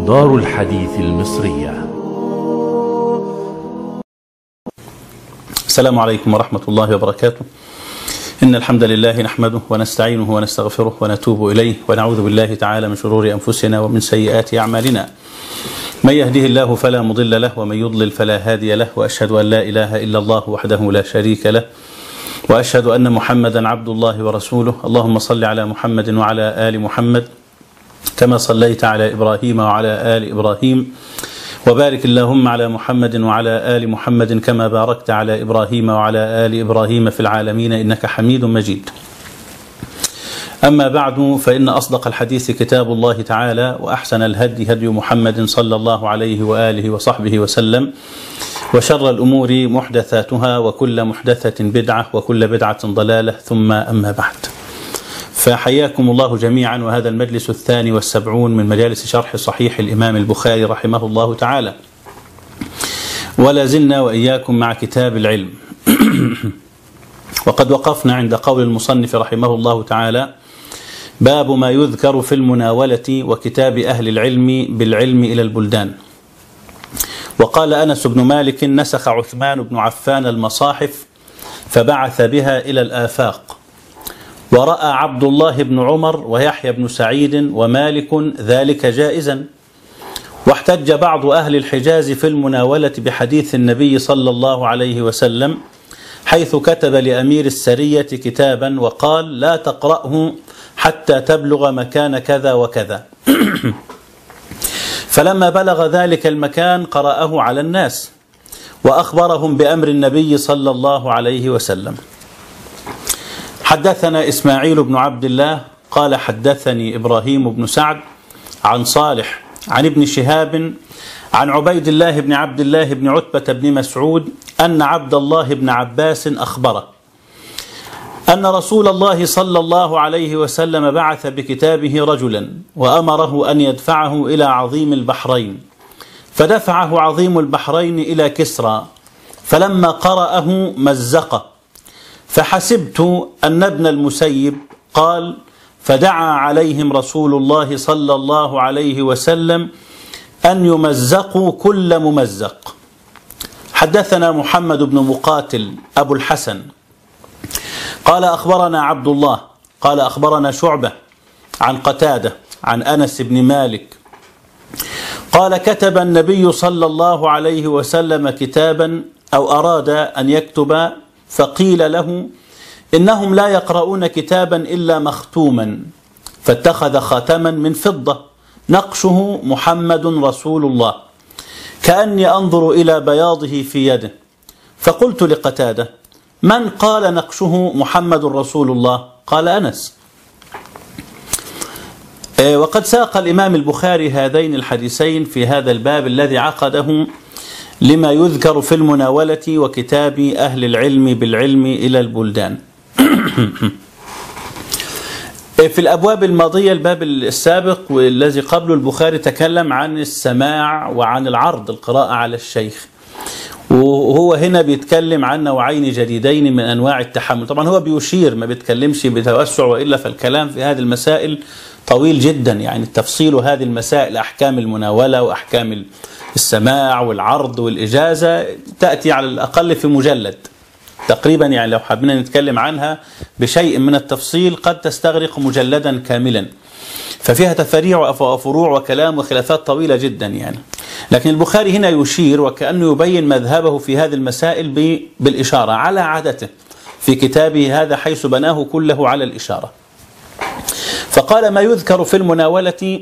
دار الحديث المصرية السلام عليكم ورحمة الله وبركاته إن الحمد لله نحمده ونستعينه ونستغفره ونتوب إليه ونعوذ بالله تعالى من شرور أنفسنا ومن سيئات أعمالنا من يهده الله فلا مضل له ومن يضلل فلا هادي له وأشهد أن لا إله إلا الله وحده لا شريك له وأشهد أن محمدا عبد الله ورسوله اللهم صل على محمد وعلى آل محمد كما صليت على إبراهيم وعلى آل إبراهيم وبارك اللهم على محمد وعلى آل محمد كما باركت على إبراهيم وعلى آل إبراهيم في العالمين إنك حميد مجيد أما بعد فإن أصدق الحديث كتاب الله تعالى وأحسن الهدي هدي محمد صلى الله عليه وآله وصحبه وسلم وشر الأمور محدثاتها وكل محدثة بدعة وكل بدعة ضلالة ثم أما بعد فحياكم الله جميعا وهذا المجلس الثاني والسبعون من مجالس شرح صحيح الإمام البخاري رحمه الله تعالى ولا زلنا وإياكم مع كتاب العلم وقد وقفنا عند قول المصنف رحمه الله تعالى باب ما يذكر في المناولة وكتاب أهل العلم بالعلم إلى البلدان وقال أنس بن مالك نسخ عثمان بن عفان المصاحف فبعث بها إلى الآفاق ورأى عبد الله بن عمر ويحيى بن سعيد ومالك ذلك جائزا واحتج بعض أهل الحجاز في المناولة بحديث النبي صلى الله عليه وسلم حيث كتب لأمير السرية كتابا وقال لا تقرأه حتى تبلغ مكان كذا وكذا فلما بلغ ذلك المكان قرأه على الناس وأخبرهم بأمر النبي صلى الله عليه وسلم حدثنا إسماعيل بن عبد الله قال حدثني إبراهيم بن سعد عن صالح عن ابن شهاب عن عبيد الله بن عبد الله بن عتبة بن مسعود أن عبد الله بن عباس أخبره أن رسول الله صلى الله عليه وسلم بعث بكتابه رجلا وأمره أن يدفعه إلى عظيم البحرين فدفعه عظيم البحرين إلى كسرى فلما قرأه مزقه فحسبت أن ابن المسيب قال فدعا عليهم رسول الله صلى الله عليه وسلم أن يمزقوا كل ممزق حدثنا محمد بن مقاتل أبو الحسن قال أخبرنا عبد الله قال أخبرنا شعبة عن قتادة عن أنس بن مالك قال كتب النبي صلى الله عليه وسلم كتابا أو أراد أن يكتب فقيل له إنهم لا يقرؤون كتابا إلا مختوما فاتخذ خاتما من فضة نقشه محمد رسول الله كأني أنظر إلى بياضه في يده فقلت لقتادة من قال نقشه محمد رسول الله قال أنس وقد ساق الإمام البخاري هذين الحديثين في هذا الباب الذي عقده لما يذكر في المناولة وكتاب أهل العلم بالعلم إلى البلدان في الأبواب الماضية الباب السابق والذي قبله البخاري تكلم عن السماع وعن العرض القراءة على الشيخ وهو هنا بيتكلم عن نوعين جديدين من أنواع التحمل طبعا هو بيشير ما بيتكلمش بتوسع وإلا فالكلام في هذه المسائل طويل جدا يعني تفصيل هذه المسائل أحكام المناولة وأحكام السماع والعرض والإجازة تأتي على الأقل في مجلد تقريبا يعني لو حابين نتكلم عنها بشيء من التفصيل قد تستغرق مجلدا كاملا ففيها تفريع وفروع وكلام وخلافات طويلة جدا يعني لكن البخاري هنا يشير وكأنه يبين مذهبه في هذه المسائل بالإشارة على عادته في كتابه هذا حيث بناه كله على الإشارة فقال ما يذكر في المناولة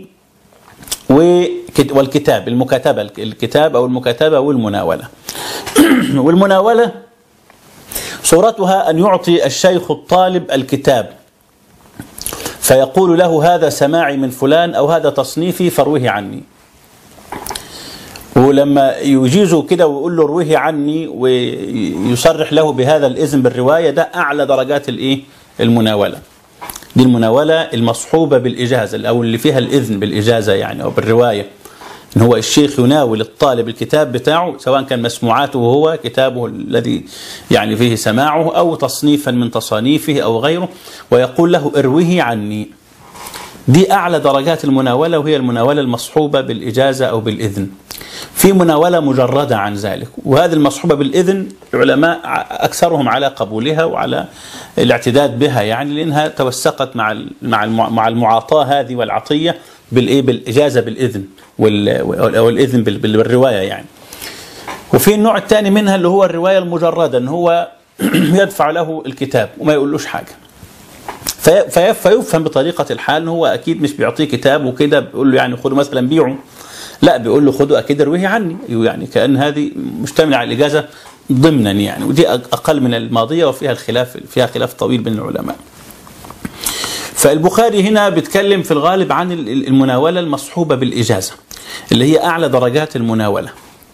والكتاب المكاتبة الكتاب أو المكاتبة والمناولة والمناولة صورتها أن يعطي الشيخ الطالب الكتاب فيقول له هذا سماعي من فلان أو هذا تصنيفي فروه عني ولما يجيزه كده ويقول له روه عني ويصرح له بهذا الإذن بالرواية ده أعلى درجات الإيه المناولة دي المناولة المصحوبة بالإجازة أو اللي فيها الإذن بالإجازة يعني أو بالرواية إن هو الشيخ يناول الطالب الكتاب بتاعه سواء كان مسموعاته هو كتابه الذي يعني فيه سماعه أو تصنيفا من تصانيفه أو غيره ويقول له اروه عني دي أعلى درجات المناولة وهي المناولة المصحوبة بالإجازة أو بالإذن في مناولة مجردة عن ذلك وهذه المصحوبة بالإذن العلماء أكثرهم على قبولها وعلى الاعتداد بها يعني لأنها توثقت مع مع مع المعاطاة هذه والعطية بالإيه بالإجازة بالإذن أو الإذن بالرواية يعني وفي النوع الثاني منها اللي هو الرواية المجردة ان هو يدفع له الكتاب وما يقولوش حاجة فيفهم بطريقة الحال ان هو اكيد مش بيعطيه كتاب وكده بيقول له يعني خده مثلا بيعه لا بيقول له خده اكيد ارويه عني يعني كان هذه مشتمله على الاجازه ضمنا يعني ودي اقل من الماضيه وفيها الخلاف فيها خلاف طويل بين العلماء. فالبخاري هنا بيتكلم في الغالب عن المناوله المصحوبه بالاجازه اللي هي اعلى درجات المناوله.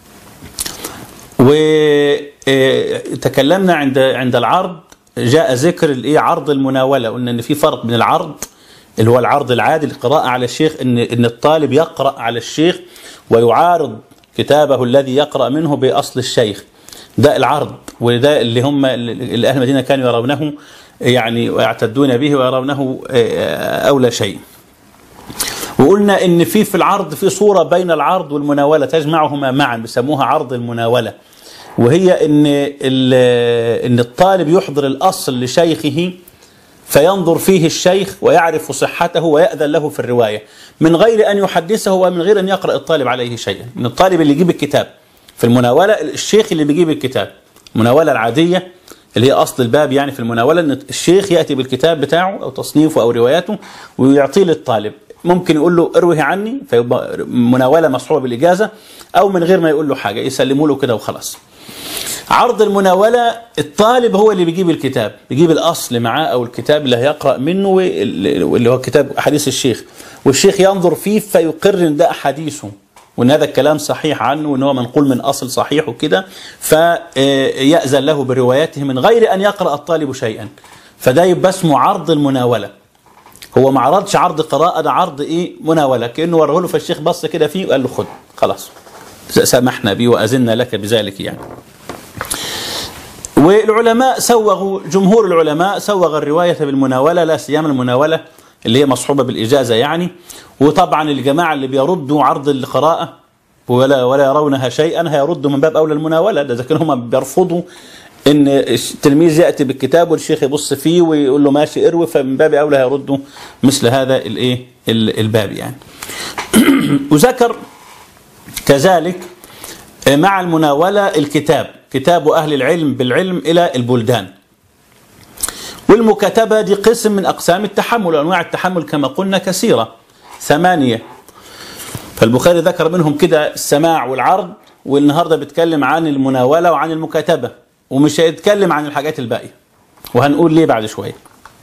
وتكلمنا عند عند العرض جاء ذكر الايه عرض المناوله قلنا ان في فرق بين العرض اللي هو العرض العادي القراءة على الشيخ ان ان الطالب يقرأ على الشيخ ويعارض كتابه الذي يقرأ منه بأصل الشيخ ده العرض وده اللي هم اللي اهل المدينه كانوا يرونه يعني ويعتدون به ويرونه اولى شيء. وقلنا ان في في العرض في صوره بين العرض والمناوله تجمعهما معا بيسموها عرض المناوله. وهي ان ان الطالب يحضر الاصل لشيخه فينظر فيه الشيخ ويعرف صحته ويأذن له في الرواية من غير أن يحدثه ومن غير أن يقرأ الطالب عليه شيئا من الطالب اللي يجيب الكتاب في المناولة الشيخ اللي بيجيب الكتاب المناولة العادية اللي هي أصل الباب يعني في المناولة أن الشيخ يأتي بالكتاب بتاعه أو تصنيفه أو رواياته ويعطيه للطالب ممكن يقول له اروه عني فيبقى مناولة مصحوبة بالإجازة أو من غير ما يقول له حاجة يسلموا له كده وخلاص عرض المناولة الطالب هو اللي بيجيب الكتاب بيجيب الأصل معاه أو الكتاب اللي هيقرأ منه اللي هو كتاب أحاديث الشيخ والشيخ ينظر فيه فيقر إن ده أحاديثه وان هذا الكلام صحيح عنه وان هو منقول من اصل صحيح وكده فيأذن له بروايته من غير ان يقرأ الطالب شيئا فده يبقى اسمه عرض المناوله هو ما عرضش عرض قراءه ده عرض ايه مناوله كانه وراه له فالشيخ بص كده فيه وقال له خد خلاص سمحنا به واذنا لك بذلك يعني والعلماء سوغوا جمهور العلماء سوغ الروايه بالمناوله لا سيما المناوله اللي هي مصحوبه بالاجازه يعني وطبعا الجماعه اللي بيردوا عرض القراءه ولا ولا يرونها شيئا هيردوا من باب اولى المناوله ده اذا كانوا هم بيرفضوا ان التلميذ ياتي بالكتاب والشيخ يبص فيه ويقول له ماشي اروي فمن باب اولى هيردوا مثل هذا الايه الباب يعني وذكر كذلك مع المناوله الكتاب كتاب اهل العلم بالعلم الى البلدان والمكاتبه دي قسم من اقسام التحمل وانواع التحمل كما قلنا كثيره ثمانيه فالبخاري ذكر منهم كده السماع والعرض والنهارده بيتكلم عن المناوله وعن المكاتبه ومش هيتكلم عن الحاجات الباقيه وهنقول ليه بعد شويه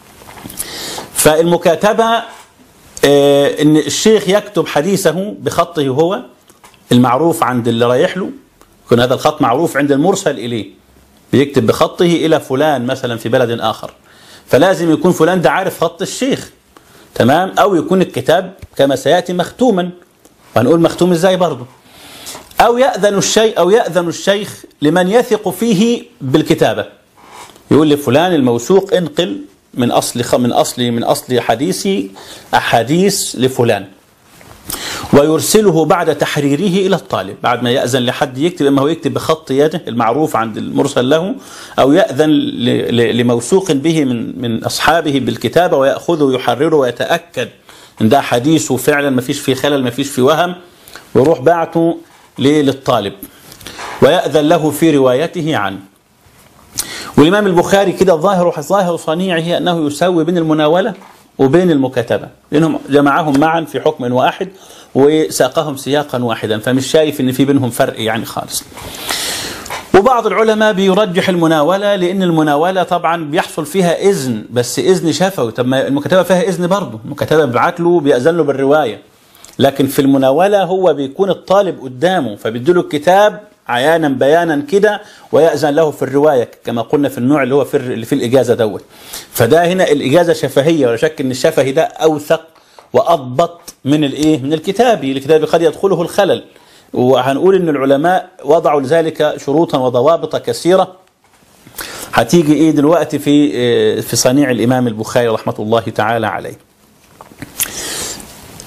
فالمكاتبه آه ان الشيخ يكتب حديثه بخطه هو المعروف عند اللي رايح له يكون هذا الخط معروف عند المرسل اليه بيكتب بخطه الى فلان مثلا في بلد اخر فلازم يكون فلان ده عارف خط الشيخ تمام او يكون الكتاب كما سياتي مختوما وهنقول مختوم ازاي برضه او ياذن الشيء او ياذن الشيخ لمن يثق فيه بالكتابه يقول لفلان الموثوق انقل من اصل من اصل من اصل حديثي احاديث لفلان ويرسله بعد تحريره الى الطالب بعد ما ياذن لحد يكتب اما هو يكتب بخط يده المعروف عند المرسل له او ياذن لموثوق به من من اصحابه بالكتابه وياخذه يحرره ويتاكد ان ده حديثه فعلا ما فيش فيه خلل ما فيش فيه وهم ويروح بعته للطالب ويأذن له في روايته عنه والإمام البخاري كده ظاهر ظاهر صنيعه أنه يسوي بين المناولة وبين المكاتبة لأنهم جمعهم معا في حكم واحد وساقهم سياقا واحدا فمش شايف ان في بينهم فرق يعني خالص وبعض العلماء بيرجح المناولة لأن المناولة طبعا بيحصل فيها إذن بس إذن شفوي طب ما المكاتبة فيها إذن برضه المكاتبة بيبعت له بيأذن له بالرواية لكن في المناولة هو بيكون الطالب قدامه فبيديله الكتاب عيانا بيانا كده ويأذن له في الرواية كما قلنا في النوع اللي هو في اللي في الإجازة دوت فده هنا الإجازة شفهية ولا شك إن الشفهي ده أوثق وأضبط من الإيه من الكتابي الكتابي قد يدخله الخلل وهنقول إن العلماء وضعوا لذلك شروطا وضوابط كثيرة هتيجي إيه دلوقتي في في صنيع الإمام البخاري رحمة الله تعالى عليه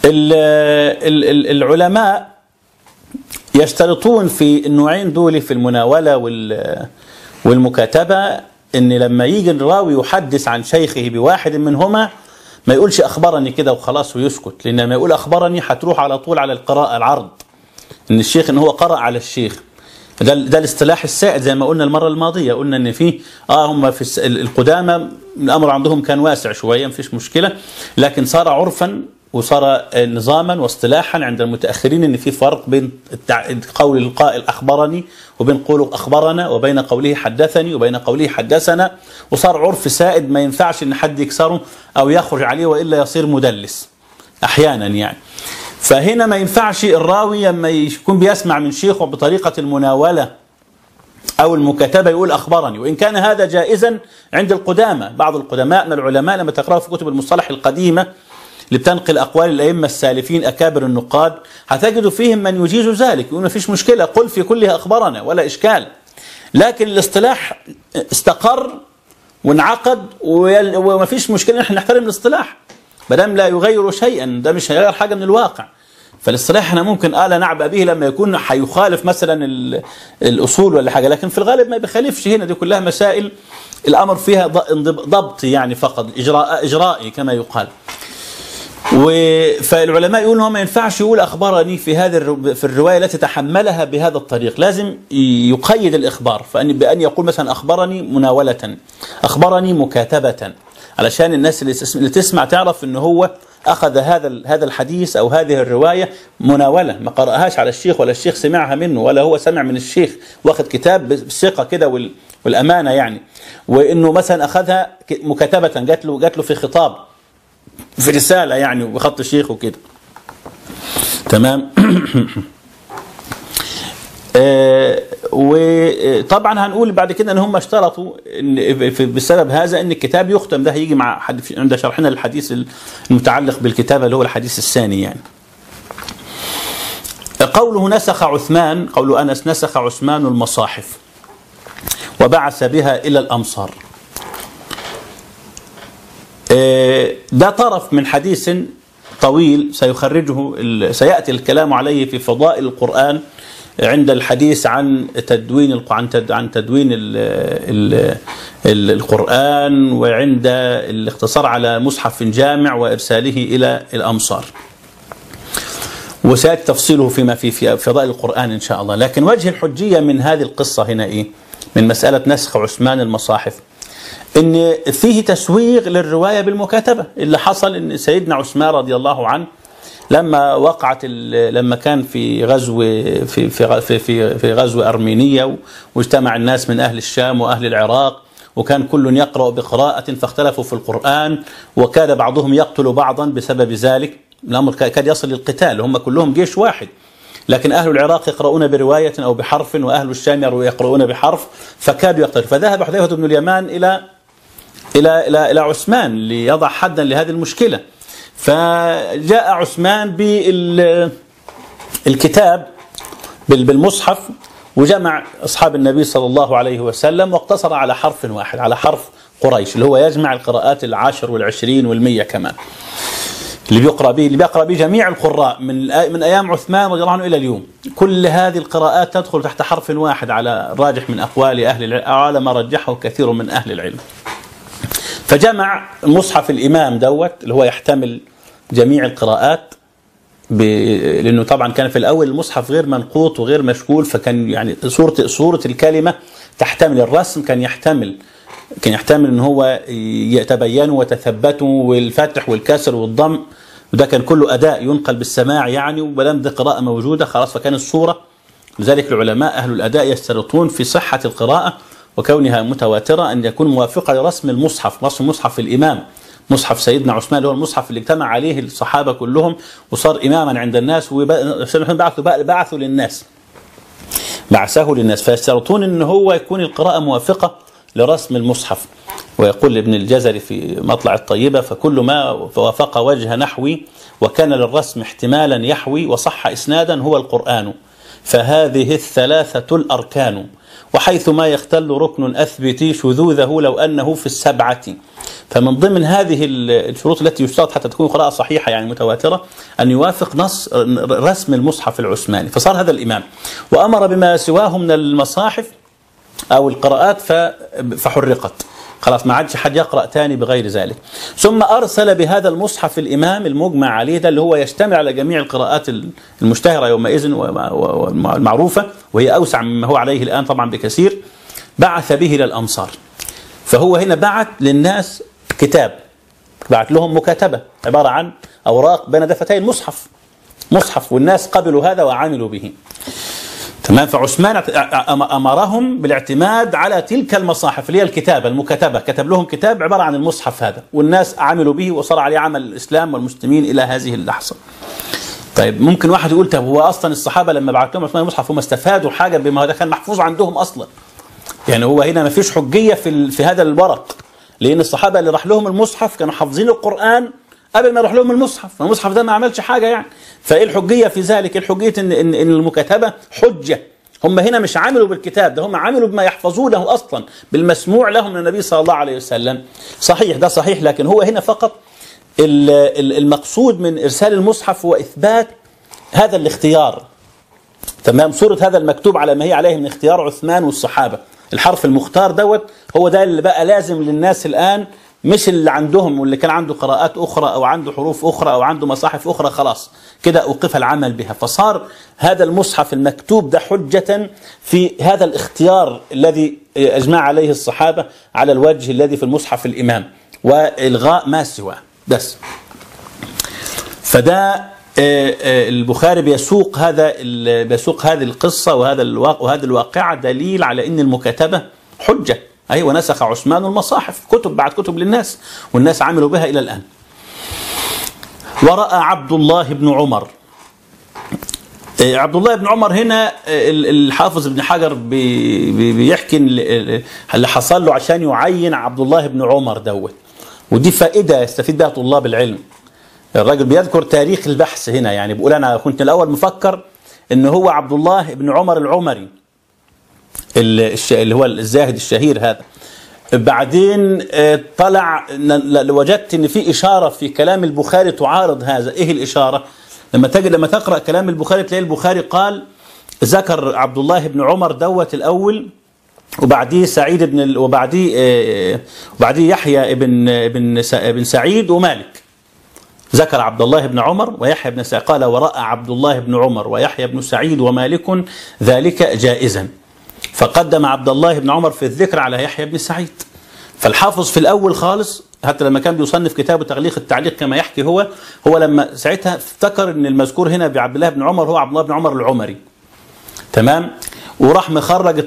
ال- ال- ال- العلماء يشترطون في النوعين دول في المناولة وال- والمكاتبة ان لما يجي الراوي يحدث عن شيخه بواحد منهما ما يقولش اخبرني كده وخلاص ويسكت لان لما يقول اخبرني هتروح على طول على القراءة العرض ان الشيخ ان هو قرأ على الشيخ ده ده الاصطلاح السائد زي ما قلنا المره الماضيه قلنا ان في اه هم في الس- ال- القدامى الامر عندهم كان واسع شويه مفيش مشكله لكن صار عرفا وصار آه، نظاما واصطلاحا عند المتاخرين ان في فرق بين التع... قول القائل اخبرني وبين قوله اخبرنا وبين قوله حدثني وبين قوله حدثنا وصار عرف سائد ما ينفعش ان حد يكسره او يخرج عليه والا يصير مدلس احيانا يعني فهنا ما ينفعش الراوي لما يكون بيسمع من شيخه بطريقة المناولة أو المكاتبة يقول أخبرني وإن كان هذا جائزا عند القدامى بعض القدماء من العلماء لما تقرأوا في كتب المصطلح القديمة اللي بتنقل أقوال الأئمة السالفين أكابر النقاد هتجدوا فيهم من يجيز ذلك يقول ما فيش مشكلة قل في كلها أخبرنا ولا إشكال لكن الاصطلاح استقر وانعقد ويل- وما فيش مشكلة نحن نحترم الاصطلاح ما دام لا يغير شيئا ده مش هيغير حاجة من الواقع فالاصطلاح احنا ممكن آه لا نعبأ به لما يكون هيخالف مثلا ال- الأصول ولا حاجة لكن في الغالب ما بيخالفش هنا دي كلها مسائل الأمر فيها ض- انضب- ضبط يعني فقط إجراء إجرائي كما يقال و- فالعلماء يقولوا ما ينفعش يقول اخبرني في هذه الرو- في الروايه التي تحملها بهذا الطريق لازم ي- يقيد الاخبار فان بان يقول مثلا اخبرني مناوله اخبرني مكاتبه علشان الناس اللي تسمع, اللي تسمع تعرف ان هو اخذ هذا ال- هذا الحديث او هذه الروايه مناوله ما قراهاش على الشيخ ولا الشيخ سمعها منه ولا هو سمع من الشيخ واخذ كتاب بالثقه كده وال- والامانه يعني وانه مثلا اخذها ك- مكاتبه جات له جات له في خطاب في رسالة يعني وبخط الشيخ وكده تمام آه، وطبعا هنقول بعد كده ان هم اشترطوا ان في- بسبب هذا ان الكتاب يختم ده هيجي مع حد في- عند شرحنا للحديث المتعلق بالكتابه اللي هو الحديث الثاني يعني قوله نسخ عثمان قول انس نسخ عثمان المصاحف وبعث بها الى الامصار آه، ده طرف من حديث طويل سيخرجه ال- سياتي الكلام عليه في فضائل القران عند الحديث عن تدوين الق- عن تد- عن تدوين ال ال ال القران وعند الاختصار على مصحف جامع وارساله الى الامصار. وسياتي تفصيله فيما في في فضائل القران ان شاء الله، لكن وجه الحجيه من هذه القصه هنا ايه؟ من مساله نسخ عثمان المصاحف. ان فيه تسويغ للروايه بالمكاتبه اللي حصل ان سيدنا عثمان رضي الله عنه لما وقعت ال- لما كان في غزو في في غ- في في, في غزو ارمينيه واجتمع الناس من اهل الشام واهل العراق وكان كل يقرا بقراءه فاختلفوا في القران وكاد بعضهم يقتل بعضا بسبب ذلك الامر كا- كاد يصل للقتال هم كلهم جيش واحد لكن أهل العراق يقرؤون برواية أو بحرف وأهل الشام يقرؤون بحرف فكادوا يقتلوا فذهب حذيفة بن اليمان إلى الى الى الى عثمان ليضع حدا لهذه المشكله فجاء عثمان بالكتاب بالمصحف وجمع اصحاب النبي صلى الله عليه وسلم واقتصر على حرف واحد على حرف قريش اللي هو يجمع القراءات العشر والعشرين والمية كمان اللي بيقرا به اللي بيقرا به جميع القراء من من ايام عثمان رضي الله عنه الى اليوم كل هذه القراءات تدخل تحت حرف واحد على الراجح من اقوال اهل العلم أو على ما رجحه كثير من اهل العلم فجمع مصحف الامام دوت اللي هو يحتمل جميع القراءات ب... لانه طبعا كان في الاول المصحف غير منقوط وغير مشكول فكان يعني صوره صوره الكلمه تحتمل الرسم كان يحتمل كان يحتمل ان هو يتبينوا وتثبتوا والفتح والكسر والضم وده كان كله اداء ينقل بالسماع يعني ولم ده قراءه موجوده خلاص فكان الصوره لذلك العلماء اهل الاداء يشترطون في صحه القراءه وكونها متواتره ان يكون موافقه لرسم المصحف رسم مصحف الامام مصحف سيدنا عثمان اللي هو المصحف اللي اجتمع عليه الصحابه كلهم وصار اماما عند الناس وبعثوا بعثوا للناس بعثه للناس فيشترطون ان هو يكون القراءه موافقه لرسم المصحف ويقول ابن الجزري في مطلع الطيبة فكل ما وافق وجه نحوي وكان للرسم احتمالا يحوي وصح إسنادا هو القرآن فهذه الثلاثة الأركان وحيث ما يختل ركن أثبتي شذوذه لو أنه في السبعة فمن ضمن هذه الشروط التي يشترط حتى تكون قراءة صحيحة يعني متواترة أن يوافق نص رسم المصحف العثماني فصار هذا الإمام وأمر بما سواه من المصاحف أو القراءات فحرقت خلاص ما عادش حد يقرأ تاني بغير ذلك ثم أرسل بهذا المصحف الإمام المجمع عليه ده اللي هو يشتمل على جميع القراءات المشتهرة يومئذ والمعروفة وهي أوسع مما هو عليه الآن طبعا بكثير بعث به إلى الأمصار فهو هنا بعت للناس كتاب بعت لهم مكاتبة عبارة عن أوراق بين دفتي المصحف مصحف والناس قبلوا هذا وعملوا به تمام فعثمان امرهم بالاعتماد على تلك المصاحف اللي هي الكتابه المكاتبه كتب لهم كتاب عباره عن المصحف هذا والناس عملوا به وصار عليه عمل الاسلام والمسلمين الى هذه اللحظه طيب ممكن واحد يقول طب هو اصلا الصحابه لما بعت لهم عثمان المصحف هم استفادوا حاجه بما هذا كان محفوظ عندهم اصلا يعني هو هنا ما فيش حجيه في في هذا الورق لان الصحابه اللي راح لهم المصحف كانوا حافظين القران قبل ما يروح لهم المصحف المصحف ده ما عملش حاجه يعني فايه الحجيه في ذلك الحجيه ان ان, إن المكاتبه حجه هم هنا مش عملوا بالكتاب ده هم عملوا بما يحفظونه اصلا بالمسموع لهم من النبي صلى الله عليه وسلم صحيح ده صحيح لكن هو هنا فقط المقصود من ارسال المصحف هو اثبات هذا الاختيار تمام صورة هذا المكتوب على ما هي عليه من اختيار عثمان والصحابة الحرف المختار دوت هو ده اللي بقى لازم للناس الآن مش اللي عندهم واللي كان عنده قراءات أخرى أو عنده حروف أخرى أو عنده مصاحف أخرى خلاص كده أوقف العمل بها فصار هذا المصحف المكتوب ده حجة في هذا الاختيار الذي أجمع عليه الصحابة على الوجه الذي في المصحف الإمام وإلغاء ما سواه بس فده البخاري بيسوق هذا بيسوق هذه القصة وهذا الواقع وهذه الواقعة دليل على أن المكاتبة حجة أي ونسخ عثمان المصاحف كتب بعد كتب للناس والناس عملوا بها إلى الآن ورأى عبد الله بن عمر عبد الله بن عمر هنا الحافظ ابن حجر بيحكي اللي حصل له عشان يعين عبد الله بن عمر دوت ودي فائدة يستفيد بها طلاب العلم الراجل بيذكر تاريخ البحث هنا يعني بيقول أنا كنت الأول مفكر إن هو عبد الله بن عمر العمري اللي هو الزاهد الشهير هذا بعدين طلع وجدت ان في اشاره في كلام البخاري تعارض هذا ايه الاشاره لما تجد لما تقرا كلام البخاري تلاقي البخاري قال ذكر عبد الله بن عمر دوت الاول وبعديه سعيد بن وبعديه وبعديه يحيى بن بن بن سعيد ومالك ذكر عبد الله بن عمر ويحيى بن سعيد قال وراى عبد الله بن عمر ويحيى بن سعيد ومالك ذلك جائزا فقدم عبد الله بن عمر في الذكر على يحيى بن سعيد فالحافظ في الأول خالص حتى لما كان بيصنف كتابه تغليق التعليق كما يحكي هو هو لما ساعتها افتكر ان المذكور هنا بعبد الله بن عمر هو عبد الله بن عمر العمري تمام وراح مخرج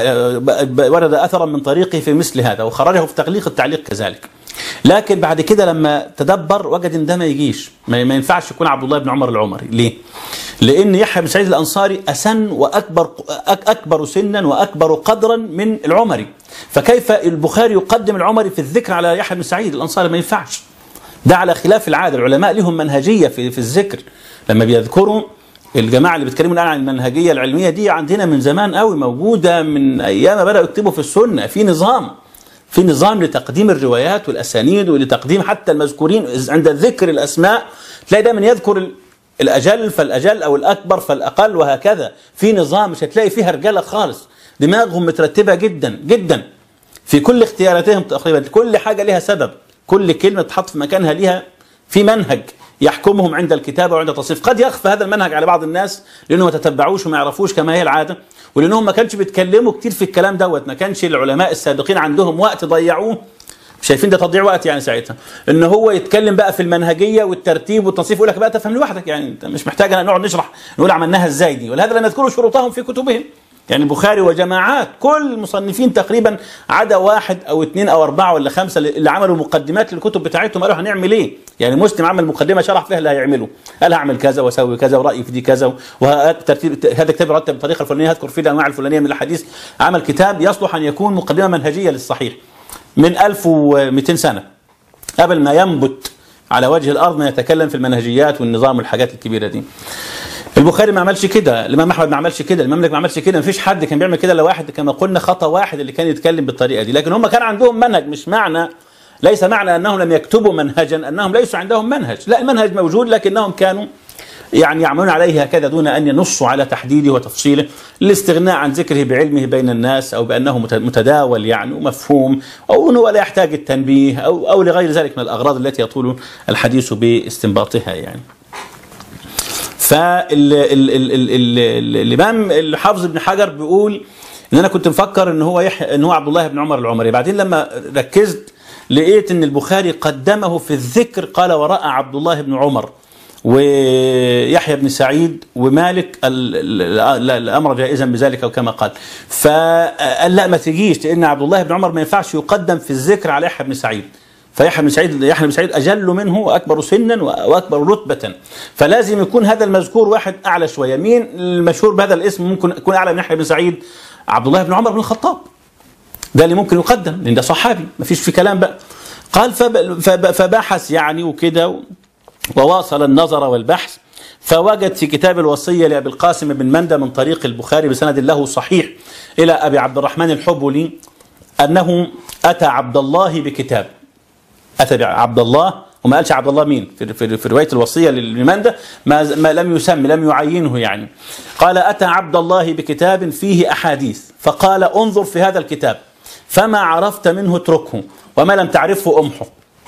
ورد اثرا من طريقه في مثل هذا وخرجه في تغليق التعليق كذلك لكن بعد كده لما تدبر وجد ان ده ما يجيش ما ينفعش يكون عبد الله بن عمر العمري ليه لان يحيى بن سعيد الانصاري اسن واكبر اكبر سنا واكبر قدرا من العمري فكيف البخاري يقدم العمري في الذكر على يحيى بن سعيد الانصاري ما ينفعش ده على خلاف العاده العلماء لهم منهجيه في في الذكر لما بيذكروا الجماعه اللي بيتكلموا الان عن المنهجيه العلميه دي عندنا من زمان قوي موجوده من ايام ما بداوا يكتبوا في السنه في نظام في نظام لتقديم الروايات والاسانيد ولتقديم حتى المذكورين عند ذكر الاسماء تلاقي دايما يذكر الاجل فالاجل او الاكبر فالاقل وهكذا في نظام مش هتلاقي فيها رجاله خالص دماغهم مترتبه جدا جدا في كل اختياراتهم تقريبا كل حاجه لها سبب كل كلمه تحط في مكانها ليها في منهج يحكمهم عند الكتابه وعند التصنيف قد يخفى هذا المنهج على بعض الناس لانهم ما تتبعوش وما يعرفوش كما هي العاده ولانهم ما كانش بيتكلموا كتير في الكلام دوت ما كانش العلماء السابقين عندهم وقت ضيعوه شايفين ده تضييع وقت يعني ساعتها ان هو يتكلم بقى في المنهجيه والترتيب والتصنيف يقول لك بقى تفهم لوحدك يعني انت مش محتاج نقعد نشرح نقول عملناها ازاي دي ولهذا لم يذكروا شروطهم في كتبهم يعني البخاري وجماعات كل المصنفين تقريبا عدا واحد او اثنين او اربعه ولا خمسه اللي عملوا مقدمات للكتب بتاعتهم قالوا هنعمل ايه؟ يعني مسلم عمل مقدمه شرح فيها اللي هيعمله قال هعمل كذا واسوي كذا ورايي في دي كذا وترتيب هذا كتاب يرتب بالطريقه الفلانيه هذكر فيه الانواع الفلانيه من الحديث عمل كتاب يصلح ان يكون مقدمه منهجيه للصحيح من 1200 سنه قبل ما ينبت على وجه الارض من يتكلم في المنهجيات والنظام والحاجات الكبيره دي البخاري ما عملش كده الامام احمد ما عملش كده الامام مالك ما عملش كده مفيش حد كان بيعمل كده الا واحد كما قلنا خطا واحد اللي كان يتكلم بالطريقه دي لكن هم كان عندهم منهج مش معنى ليس معنى انهم لم يكتبوا منهجا انهم ليسوا عندهم منهج لا المنهج موجود لكنهم كانوا يعني يعملون عليه هكذا دون ان ينصوا على تحديده وتفصيله الاستغناء عن ذكره بعلمه بين الناس او بانه متداول يعني ومفهوم او انه لا يحتاج التنبيه او او لغير ذلك من الاغراض التي يطول الحديث باستنباطها يعني. فالامام الحافظ ابن حجر بيقول ان انا كنت مفكر ان هو يح... ان هو عبد الله بن عمر العمري بعدين لما ركزت لقيت ان البخاري قدمه في الذكر قال وراى عبد الله بن عمر ويحيى بن سعيد ومالك الامر جائزا بذلك او كما قال فقال لا ما تجيش لان عبد الله بن عمر ما ينفعش يقدم في الذكر على يحيى بن سعيد فيحيى بن سعيد يحيى بن سعيد اجل منه واكبر سنا واكبر رتبه فلازم يكون هذا المذكور واحد اعلى شويه مين المشهور بهذا الاسم ممكن يكون اعلى من يحيى بن سعيد عبد الله بن عمر بن الخطاب ده اللي ممكن يقدم لان ده صحابي ما فيش في كلام بقى قال فبحث يعني وكده وواصل النظر والبحث فوجد في كتاب الوصية لأبي القاسم بن مندى من طريق البخاري بسند له صحيح إلى أبي عبد الرحمن الحبلي أنه أتى عبد الله بكتاب أتى عبد الله وما قالش عبد الله مين في, في, في روايه الوصيه للمندى ما, ما لم يسمي لم يعينه يعني قال اتى عبد الله بكتاب فيه احاديث فقال انظر في هذا الكتاب فما عرفت منه اتركه وما لم تعرفه امحه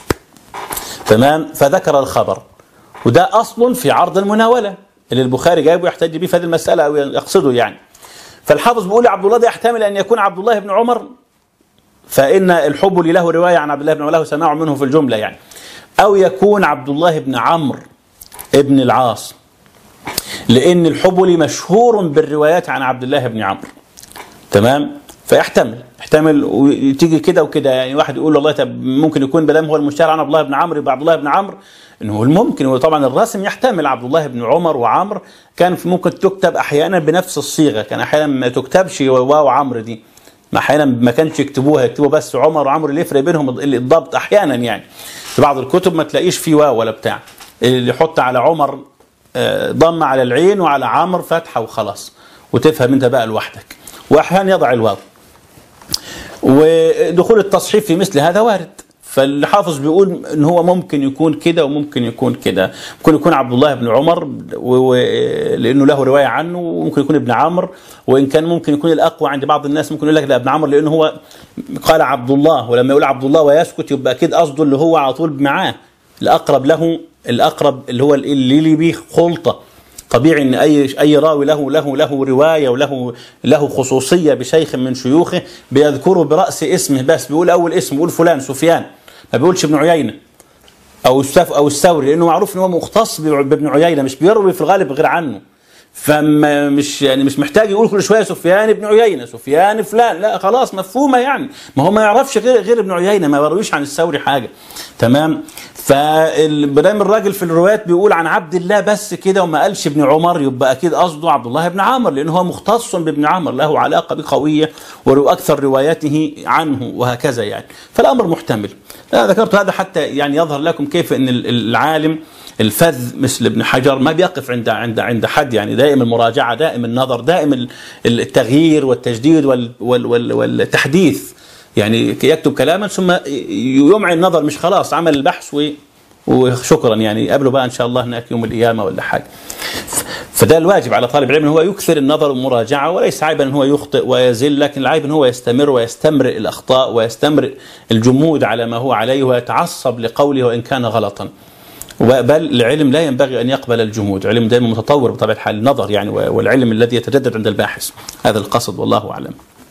تمام فذكر الخبر وده اصل في عرض المناوله اللي البخاري جايبه يحتج به في هذه المساله او يقصده يعني فالحافظ بيقول عبد الله ده يحتمل ان يكون عبد الله بن عمر فان الحب له روايه عن عبد الله بن عمر له سماع منه في الجمله يعني او يكون عبد الله بن عمرو ابن العاص لان الحبلي مشهور بالروايات عن عبد الله بن عمرو تمام فيحتمل يحتمل وتيجي كده وكده يعني واحد يقول والله طب ممكن يكون بدل هو المشتهر عن عبد الله بن عمرو يبقى عبد الله بن عمرو انه الممكن وطبعا الرسم يحتمل عبد الله بن عمر وعمر كان ممكن تكتب احيانا بنفس الصيغه كان احيانا ما تكتبش واو عمرو دي ما احيانا ما كانش يكتبوها يكتبوا بس عمر وعمرو اللي يفرق بينهم الضبط احيانا يعني في بعض الكتب ما تلاقيش فيه واو ولا بتاع اللي يحط على عمر ضم على العين وعلى عمر فتحه وخلاص وتفهم انت بقى لوحدك واحيانا يضع الواو ودخول التصحيف في مثل هذا وارد فالحافظ بيقول ان هو ممكن يكون كده وممكن يكون كده ممكن يكون عبد الله بن عمر و... لانه له روايه عنه وممكن يكون ابن عمرو وان كان ممكن يكون الاقوى عند بعض الناس ممكن يقول لك ده ابن عمرو لانه هو قال عبد الله ولما يقول عبد الله ويسكت يبقى اكيد قصده اللي هو على طول معاه الاقرب له الاقرب اللي هو اللي لي بيه خلطه طبيعي ان اي اي راوي له له له روايه وله له خصوصيه بشيخ من شيوخه بيذكره براس اسمه بس بيقول اول اسم بيقول فلان سفيان ما بيقولش ابن عيينه او السف او الثوري لانه معروف ان هو مختص بابن عيينه مش بيروي في الغالب غير عنه فما مش يعني مش محتاج يقول كل شويه سفيان ابن عيينه سفيان فلان لا خلاص مفهومه يعني ما هو ما يعرفش غير غير ابن عيينه ما يرويش عن الثوري حاجه تمام فدايما الراجل في الروايات بيقول عن عبد الله بس كده وما قالش ابن عمر يبقى اكيد قصده عبد الله بن عمر لان هو مختص بابن عمر له علاقه به قويه واكثر رواياته عنه وهكذا يعني فالامر محتمل أنا ذكرت هذا حتى يعني يظهر لكم كيف ان العالم الفذ مثل ابن حجر ما بيقف عند عند عند حد يعني دائم المراجعه دائم النظر دائم التغيير والتجديد والتحديث يعني يكتب كلاما ثم يمعن النظر مش خلاص عمل البحث وشكرا يعني قبله بقى ان شاء الله هناك يوم القيامه ولا حاجه فده الواجب على طالب العلم هو يكثر النظر والمراجعه وليس عيبا ان هو يخطئ ويزل لكن العيب ان هو يستمر ويستمرئ الاخطاء ويستمرئ الجمود على ما هو عليه ويتعصب لقوله وان كان غلطا بل العلم لا ينبغي ان يقبل الجمود، علم دائما متطور بطبيعه الحال النظر يعني والعلم الذي يتجدد عند الباحث، هذا القصد والله اعلم.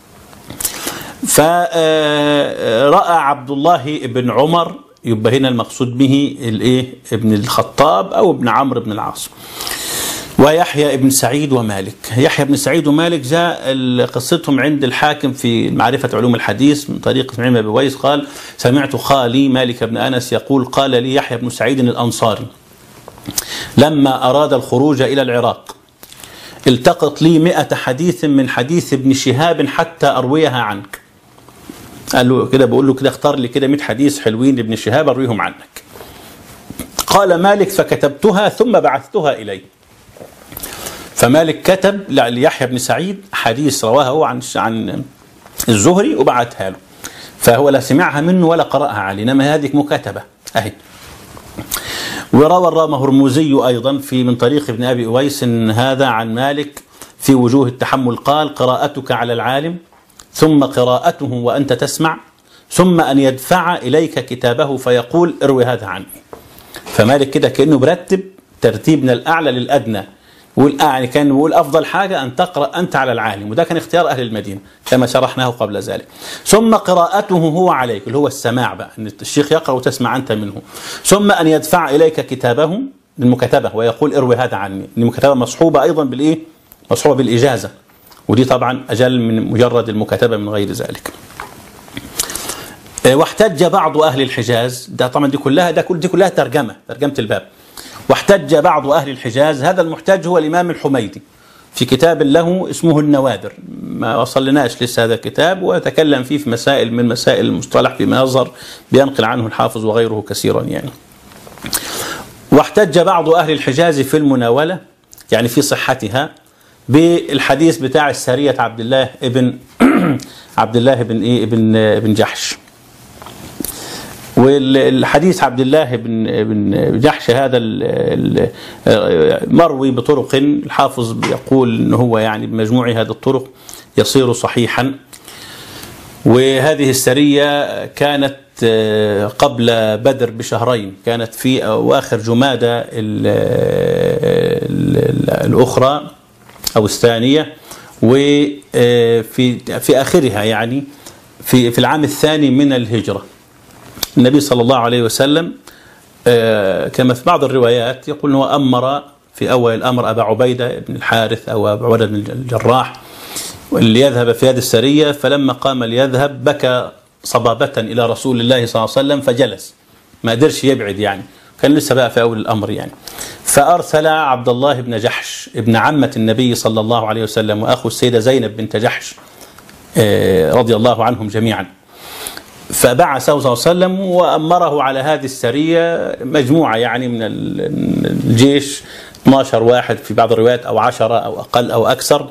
فرأى عبد الله بن عمر يبقى هنا المقصود به الايه ابن الخطاب او ابن عمرو بن العاص ويحيى بن سعيد ومالك يحيى بن سعيد ومالك جاء قصتهم عند الحاكم في معرفة علوم الحديث من طريق اسماعيل بن ويس قال سمعت خالي مالك بن أنس يقول قال لي يحيى بن سعيد الأنصاري لما أراد الخروج إلى العراق التقط لي مئة حديث من حديث ابن شهاب حتى أرويها عنك قال له كده بقول له كده اختار لي كده 100 حديث حلوين لابن شهاب ارويهم عنك قال مالك فكتبتها ثم بعثتها اليه فمالك كتب ليحيى بن سعيد حديث رواه هو عن عن الزهري وبعتها له فهو لا سمعها منه ولا قرأها عليه إنما هذه مكاتبة أهي وروى الرام هرموزي أيضا في من طريق ابن أبي أويس هذا عن مالك في وجوه التحمل قال قراءتك على العالم ثم قراءته وأنت تسمع ثم أن يدفع إليك كتابه فيقول اروي هذا عني فمالك كده كأنه برتب ترتيب من الأعلى للأدنى يقول يعني كان بيقول افضل حاجه ان تقرا انت على العالم وده كان اختيار اهل المدينه كما شرحناه قبل ذلك ثم قراءته هو عليك اللي هو السماع بقى ان الشيخ يقرا وتسمع انت منه ثم ان يدفع اليك كتابه المكتبه ويقول اروي هذا عني المكتبه مصحوبه ايضا بالايه مصحوبه بالاجازه ودي طبعا اجل من مجرد المكاتبه من غير ذلك واحتج بعض اهل الحجاز ده طبعا دي كلها ده كل دي كلها ترجمه ترجمه الباب واحتج بعض أهل الحجاز هذا المحتج هو الإمام الحميدي في كتاب له اسمه النوادر ما وصل لناش لسه هذا الكتاب وتكلم فيه في مسائل من مسائل المصطلح فيما يظهر بينقل عنه الحافظ وغيره كثيرا يعني واحتج بعض أهل الحجاز في المناولة يعني في صحتها بالحديث بتاع السارية عبد الله ابن عبد الله بن ايه ابن ابن جحش والحديث عبد الله بن بن جحش هذا مروي بطرق الحافظ يقول ان هو يعني بمجموع هذه الطرق يصير صحيحا وهذه السريه كانت قبل بدر بشهرين كانت في اواخر جماده الاخرى او الثانيه وفي في اخرها يعني في في العام الثاني من الهجره النبي صلى الله عليه وسلم كما في بعض الروايات يقول انه امر في اول الامر ابا عبيده بن الحارث او ابا عبيده بن الجراح ليذهب في هذه السريه فلما قام ليذهب بكى صبابه الى رسول الله صلى الله عليه وسلم فجلس ما قدرش يبعد يعني كان لسه بقى في اول الامر يعني فارسل عبد الله بن جحش ابن عمه النبي صلى الله عليه وسلم واخو السيده زينب بنت جحش رضي الله عنهم جميعا فبعثه صلى الله عليه وسلم وأمره على هذه السرية مجموعة يعني من الجيش 12 واحد في بعض الروايات أو 10 أو أقل أو أكثر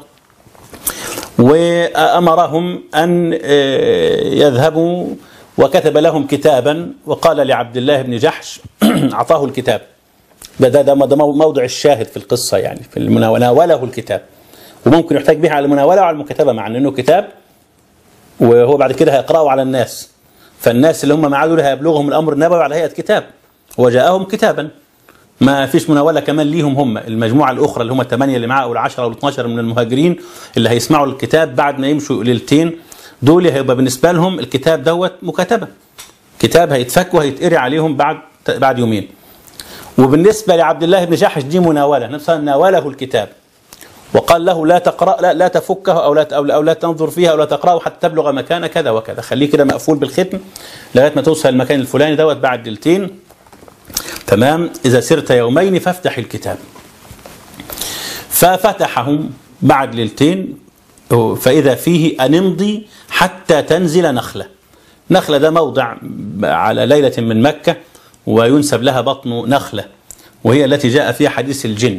وأمرهم أن يذهبوا وكتب لهم كتابا وقال لعبد الله بن جحش أعطاه الكتاب ده, ده, ده موضع الشاهد في القصة يعني في المناوله الكتاب وممكن يحتاج به على المناولة وعلى المكاتبة مع أنه كتاب وهو بعد كده هيقرأه على الناس فالناس اللي هم معاه دول هيبلغهم الامر النبوي على هيئه كتاب وجاءهم كتابا ما فيش مناوله كمان ليهم هم المجموعه الاخرى اللي هم الثمانيه اللي معاه او العشره او ال 12 من المهاجرين اللي هيسمعوا الكتاب بعد ما يمشوا ليلتين دول هيبقى بالنسبه لهم الكتاب دوت مكاتبه كتاب هيتفك وهيتقري عليهم بعد بعد يومين وبالنسبه لعبد الله بن جحش دي مناوله نفسها ناوله الكتاب وقال له لا تقرا لا, لا تفكه او لا او لا, أو لا تنظر فيها او لا تقراه حتى تبلغ مكان كذا وكذا خليه كده مقفول بالختم لغايه ما توصل المكان الفلاني دوت بعد ليلتين تمام اذا سرت يومين فافتح الكتاب ففتحهم بعد ليلتين فاذا فيه ان امضي حتى تنزل نخله نخله ده موضع على ليله من مكه وينسب لها بطن نخله وهي التي جاء فيها حديث الجن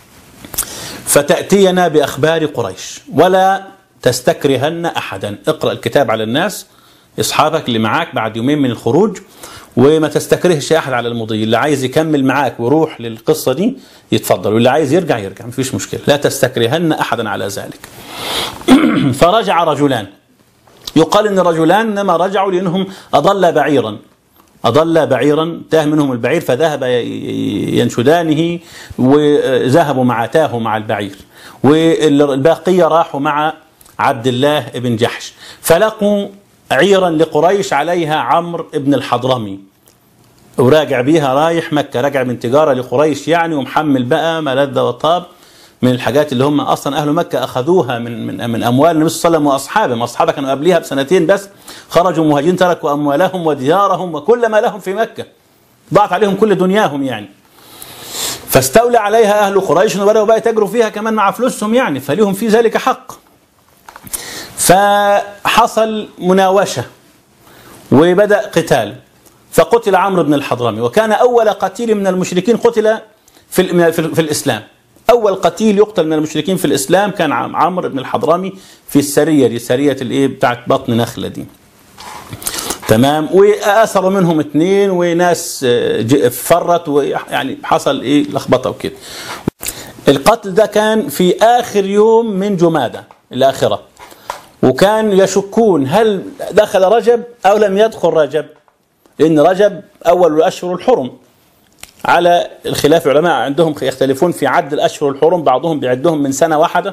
فتأتينا بأخبار قريش ولا تستكرهن أحدا اقرأ الكتاب على الناس أصحابك اللي معاك بعد يومين من الخروج وما تستكرهش أحد على المضي اللي عايز يكمل معاك ويروح للقصة دي يتفضل واللي عايز يرجع يرجع مفيش مشكلة لا تستكرهن أحدا على ذلك فرجع رجلان يقال ان رجلان انما رجعوا لانهم اضل بعيرا أضل بعيرا تاه منهم البعير فذهب ينشدانه وذهبوا مع تاهوا مع البعير والباقية راحوا مع عبد الله بن جحش فلقوا عيرا لقريش عليها عمرو بن الحضرمي وراجع بيها رايح مكة راجع من تجارة لقريش يعني ومحمل بقى ما لذ وطاب من الحاجات اللي هم اصلا اهل مكه اخذوها من من من اموال النبي صلى الله عليه وسلم واصحابه، اصحابه كانوا قبلها بسنتين بس خرجوا مهاجرين تركوا اموالهم وديارهم وكل ما لهم في مكه. ضاعت عليهم كل دنياهم يعني. فاستولى عليها اهل قريش وبداوا بقى يتاجروا فيها كمان مع فلوسهم يعني فليهم في ذلك حق. فحصل مناوشه وبدا قتال فقتل عمرو بن الحضرمي وكان اول قتيل من المشركين قتل في في, في الاسلام. اول قتيل يقتل من المشركين في الاسلام كان عمرو بن الحضرمي في السريه دي سريه الايه بتاعت بطن نخله دي تمام وأسروا منهم اثنين وناس آه، ج- فرت ويعني حصل ايه لخبطه وكده القتل ده كان في آخر يوم من جمادة الآخرة وكان يشكون هل دخل رجب أو لم يدخل رجب لأن رجب أول الأشهر الحرم على الخلاف العلماء عندهم يختلفون في عد الأشهر الحرم بعضهم بيعدهم من سنة واحدة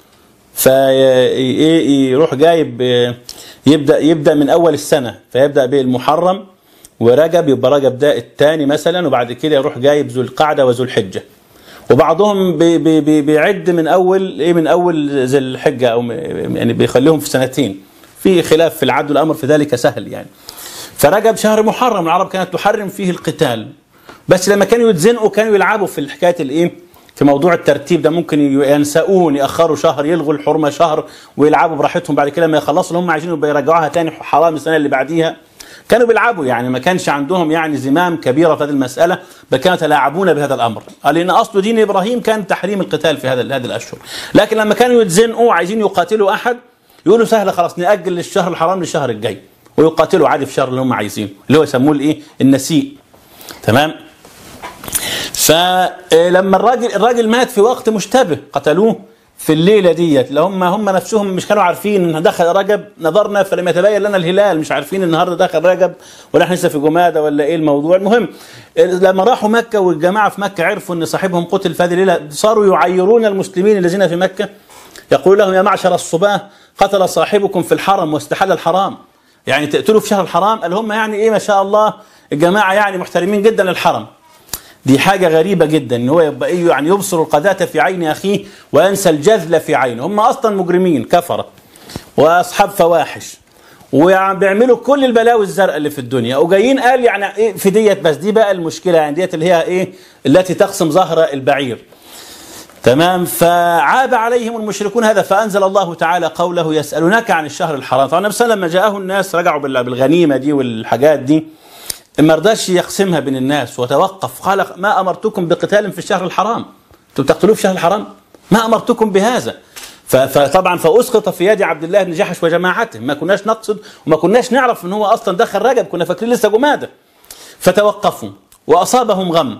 فيروح جايب آه، يبدأ يبدأ من أول السنة فيبدأ بالمحرم ورجب يبقى رجب ده الثاني مثلا وبعد كده يروح جايب ذو القعدة وذو الحجة وبعضهم بي بي بي بيعد من اول ايه من اول ذي الحجه او م- يعني بيخليهم في سنتين في خلاف في العد والامر في ذلك سهل يعني فرجب شهر محرم العرب كانت تحرم فيه القتال بس لما كانوا يتزنقوا كانوا يلعبوا في الحكايه الايه في موضوع الترتيب ده ممكن ينسؤون ياخروا شهر يلغوا الحرمه شهر ويلعبوا براحتهم بعد كده لما يخلصوا اللي هم عايزينه يبقى يرجعوها تاني حرام السنه اللي بعديها كانوا بيلعبوا يعني ما كانش عندهم يعني زمام كبيره في هذه المساله بل كانوا يتلاعبون بهذا الامر قال لان اصل دين ابراهيم كان تحريم القتال في هذا هذه الاشهر لكن لما كانوا يتزنقوا عايزين يقاتلوا احد يقولوا سهله خلاص ناجل الشهر الحرام للشهر الجاي ويقاتلوا عادي في الشهر اللي هم عايزينه اللي هو يسموه الايه النسيء تمام فلما الراجل الراجل مات في وقت مشتبه قتلوه في الليله ديت لو هم هم نفسهم مش كانوا عارفين ان دخل رجب نظرنا فلم يتبين لنا الهلال مش عارفين النهارده دخل رجب ولا احنا لسه في جماده ولا ايه الموضوع المهم لما راحوا مكه والجماعه في مكه عرفوا ان صاحبهم قتل في هذه الليله صاروا يعيرون المسلمين الذين في مكه يقول لهم يا معشر الصباه قتل صاحبكم في الحرم واستحل الحرام يعني تقتلوا في شهر الحرام قال هم يعني ايه ما شاء الله الجماعه يعني محترمين جدا للحرم دي حاجة غريبة جدا ان هو يبقى ايه يعني يبصر القذاة في عين اخيه وينسى الجذل في عينه هم اصلا مجرمين كفرة واصحاب فواحش وبيعملوا كل البلاوي الزرقاء اللي في الدنيا وجايين قال يعني ايه في ديت بس دي بقى المشكلة يعني ديت اللي هي ايه التي تقسم ظهر البعير تمام فعاب عليهم المشركون هذا فانزل الله تعالى قوله يسالونك عن الشهر الحرام طبعا النبي صلى الله عليه وسلم لما جاءه الناس رجعوا بال- بالغنيمه دي والحاجات دي ما رضاش يقسمها بين الناس وتوقف قال ما امرتكم بقتال في الشهر الحرام انتم بتقتلوه في شهر الحرام ما امرتكم بهذا ف- فطبعا فاسقط في يد عبد الله بن جحش وجماعته ما كناش نقصد وما كناش نعرف ان هو اصلا دخل رجب كنا فاكرين لسه جماده فتوقفوا واصابهم غم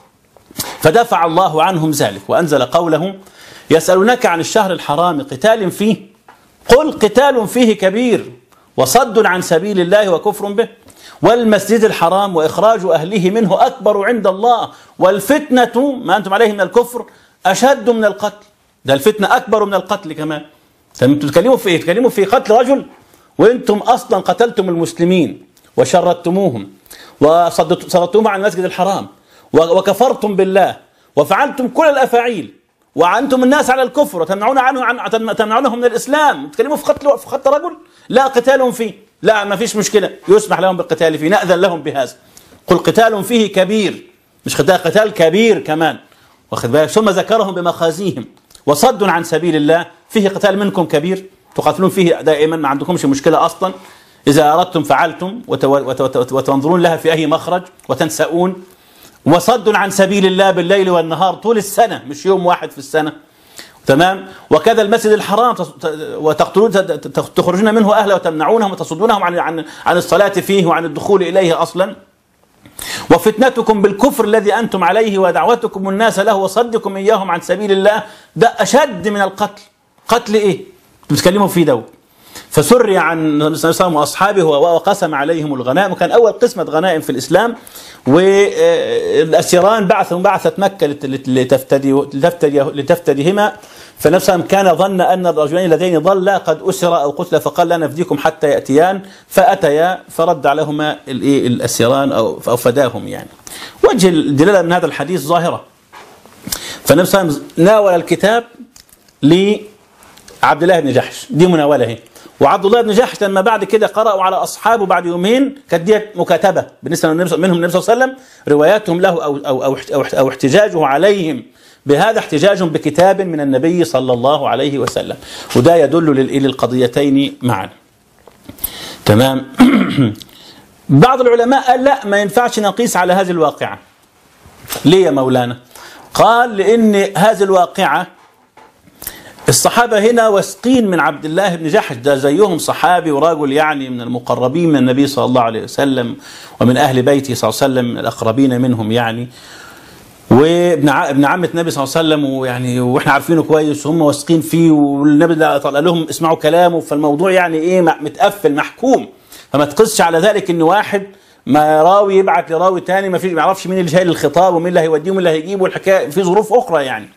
فدفع الله عنهم ذلك وانزل قوله يسالونك عن الشهر الحرام قتال فيه قل قتال فيه كبير وصد عن سبيل الله وكفر به والمسجد الحرام واخراج اهله منه اكبر عند الله والفتنه ما انتم عليه من الكفر اشد من القتل ده الفتنه اكبر من القتل كمان طب انتم بتتكلموا في ايه؟ بتتكلموا في قتل رجل وانتم اصلا قتلتم المسلمين وشردتموهم وصدتموهم عن المسجد الحرام و- وكفرتم بالله وفعلتم كل الافاعيل وعنتم الناس على الكفر وتمنعون عنه عن تمنعونهم من الاسلام تتكلموا في قتل في قتل رجل لا قتال فيه لا ما فيش مشكله يسمح لهم بالقتال فيه ناذن لهم بهذا قل قتال فيه كبير مش قتال قتال كبير كمان واخد بالك ثم ذكرهم بمخازيهم وصد عن سبيل الله فيه قتال منكم كبير تقاتلون فيه دائما ما عندكمش مشكله اصلا اذا اردتم فعلتم وتو- وت- وت- وتنظرون لها في اي مخرج وتنسؤون وصد عن سبيل الله بالليل والنهار طول السنه مش يوم واحد في السنه تمام وكذا المسجد الحرام تص- ت- وتقتلون ت- ت- تخرجون منه اهله وتمنعونهم وتصدونهم عن عن عن الصلاه فيه وعن الدخول اليه اصلا وفتنتكم بالكفر الذي انتم عليه ودعوتكم الناس له وصدكم اياهم عن سبيل الله ده اشد من القتل قتل ايه بتتكلموا فيه ده فسري عن النبي صلى الله عليه وسلم واصحابه وقسم عليهم الغنائم وكان اول قسمه غنائم في الاسلام والاسيران بعثهم بعثت مكه لت- لت- لتفتدي لتفتدي لتفتديهما فالنبي صلى الله عليه وسلم كان ظن ان الرجلين اللذين ضلا قد اسرا او قتلا فقال لا نفديكم حتى ياتيان فاتيا فرد عليهما الايه الاسيران او او فداهم يعني وجه الدلاله من هذا الحديث ظاهره فالنبي صلى الله عليه وسلم ناول الكتاب لعبد الله بن جحش دي مناوله هي وعبد الله بن جحش لما بعد كده قرأوا على أصحابه بعد يومين كانت ديت مكاتبة بالنسبة للنبي منهم النبي صلى الله عليه وسلم رواياتهم له أو أو أو أو أو احتجاجه عليهم بهذا احتجاج بكتاب من النبي صلى الله عليه وسلم وده يدل لل- للقضيتين معا تمام بعض العلماء قال لا ما ينفعش نقيس على هذه الواقعة ليه يا مولانا قال لأن هذه الواقعة الصحابة هنا واثقين من عبد الله بن جحش ده زيهم صحابي ورجل يعني من المقربين من النبي صلى الله عليه وسلم ومن أهل بيته صلى الله عليه وسلم من الأقربين منهم يعني وابن ع... ابن عمة النبي صلى الله عليه وسلم ويعني واحنا عارفينه كويس وهم واثقين فيه والنبي ده قال لهم اسمعوا كلامه فالموضوع يعني ايه متقفل محكوم فما تقسش على ذلك ان واحد ما راوي يبعت لراوي تاني ما فيش ما يعرفش مين اللي شايل الخطاب ومين اللي هيوديه ومين اللي هيجيبه والحكايه في ظروف اخرى يعني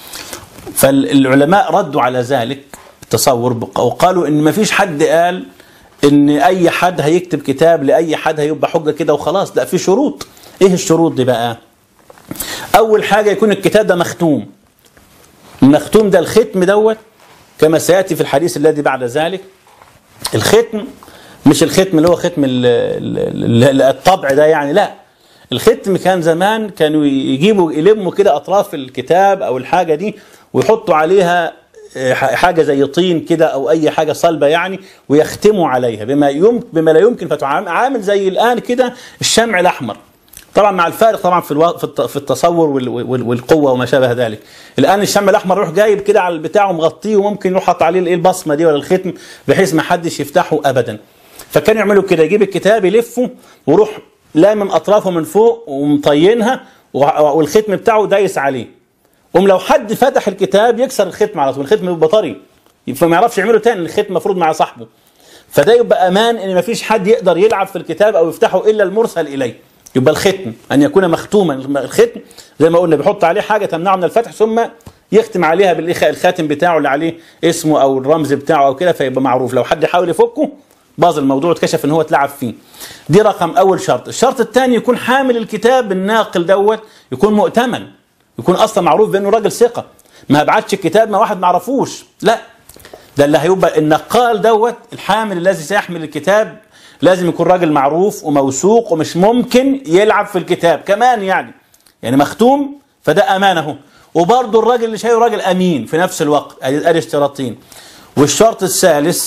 فالعلماء ردوا على ذلك التصور وقالوا ان ما فيش حد قال ان اي حد هيكتب كتاب لاي حد هيبقى حجه كده وخلاص لا في شروط ايه الشروط دي بقى اول حاجه يكون الكتاب ده مختوم المختوم ده الختم دوت كما سياتي في الحديث الذي بعد ذلك الختم مش الختم اللي هو ختم ال ال ال الطبع ده يعني لا الختم كان زمان كانوا يجيبوا يلموا كده اطراف الكتاب او الحاجه دي ويحطوا عليها حاجه زي طين كده او اي حاجه صلبه يعني ويختموا عليها بما يمكن بما لا يمكن فتعامل عامل زي الان كده الشمع الاحمر طبعا مع الفارق طبعا في الو... في التصور وال... والقوه وما شابه ذلك الان الشمع الاحمر يروح جايب كده على البتاع ومغطيه وممكن يروح حاطط عليه الايه البصمه دي ولا الختم بحيث ما حدش يفتحه ابدا فكانوا يعملوا كده يجيب الكتاب يلفه ويروح لامم اطرافه من فوق ومطينها والختم بتاعه دايس عليه قوم لو حد فتح الكتاب يكسر الختم على طول الختم بيبقى طري فما يعرفش يعمله تاني الختم المفروض مع صاحبه فده يبقى امان ان ما فيش حد يقدر يلعب في الكتاب او يفتحه الا المرسل اليه يبقى الختم ان يكون مختوما الختم زي ما قلنا بيحط عليه حاجه تمنعه من الفتح ثم يختم عليها بالخاتم بتاعه اللي عليه اسمه او الرمز بتاعه او كده فيبقى معروف لو حد حاول يفكه باظ الموضوع اتكشف ان هو اتلعب فيه دي رقم اول شرط الشرط الثاني يكون حامل الكتاب الناقل دوت يكون مؤتمن يكون اصلا معروف بانه راجل ثقه ما بعتش الكتاب ما واحد ما عرفوش لا ده اللي هيبقى النقال دوت الحامل الذي سيحمل الكتاب لازم يكون راجل معروف وموثوق ومش ممكن يلعب في الكتاب كمان يعني يعني مختوم فده امانه وبرضه الراجل اللي شايله راجل امين في نفس الوقت ادي اشتراطين والشرط الثالث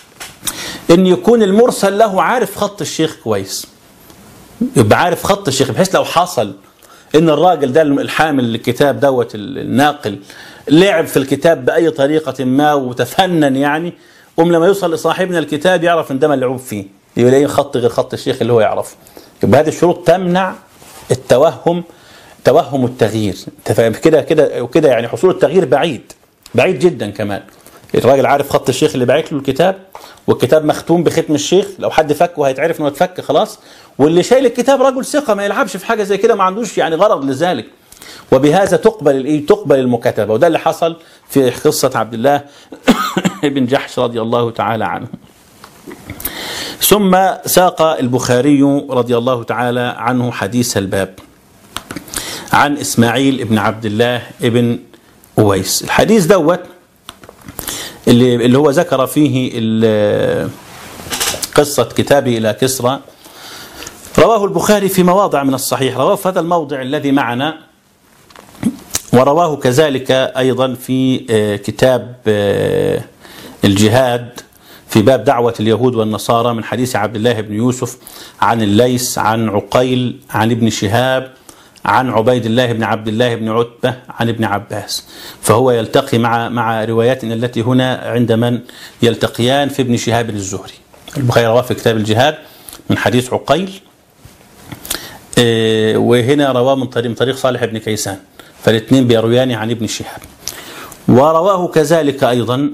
ان يكون المرسل له عارف خط الشيخ كويس يبقى عارف خط الشيخ بحيث لو حصل ان الراجل ده الحامل للكتاب دوت الناقل لعب في الكتاب باي طريقه ما وتفنن يعني قوم لما يوصل لصاحبنا الكتاب يعرف ان ده ملعوب فيه يلاقي خط غير خط الشيخ اللي هو يعرفه يبقى هذه الشروط تمنع التوهم توهم التغيير انت فاهم كده كده وكده يعني حصول التغيير بعيد بعيد جدا كمان الراجل عارف خط الشيخ اللي باعت له الكتاب والكتاب مختوم بختم الشيخ لو حد فكه هيتعرف انه اتفك خلاص واللي شايل الكتاب رجل ثقه ما يلعبش في حاجه زي كده ما عندوش يعني غرض لذلك وبهذا تقبل الايه تقبل المكاتبه وده اللي حصل في قصه عبد الله بن جحش رضي الله تعالى عنه ثم ساق البخاري رضي الله تعالى عنه حديث الباب عن اسماعيل بن عبد الله بن اويس الحديث دوت اللي اللي هو ذكر فيه قصة كتابه إلى كسرى رواه البخاري في مواضع من الصحيح رواه في هذا الموضع الذي معنا ورواه كذلك أيضا في كتاب الجهاد في باب دعوة اليهود والنصارى من حديث عبد الله بن يوسف عن الليث عن عقيل عن ابن شهاب عن عبيد الله بن عبد الله بن عتبة عن ابن عباس فهو يلتقي مع مع رواياتنا التي هنا عند من يلتقيان في ابن شهاب الزهري البخاري رواه في كتاب الجهاد من حديث عقيل وهنا رواه من طريق من طريق صالح بن كيسان فالاثنين بيرويان عن ابن شهاب ورواه كذلك أيضا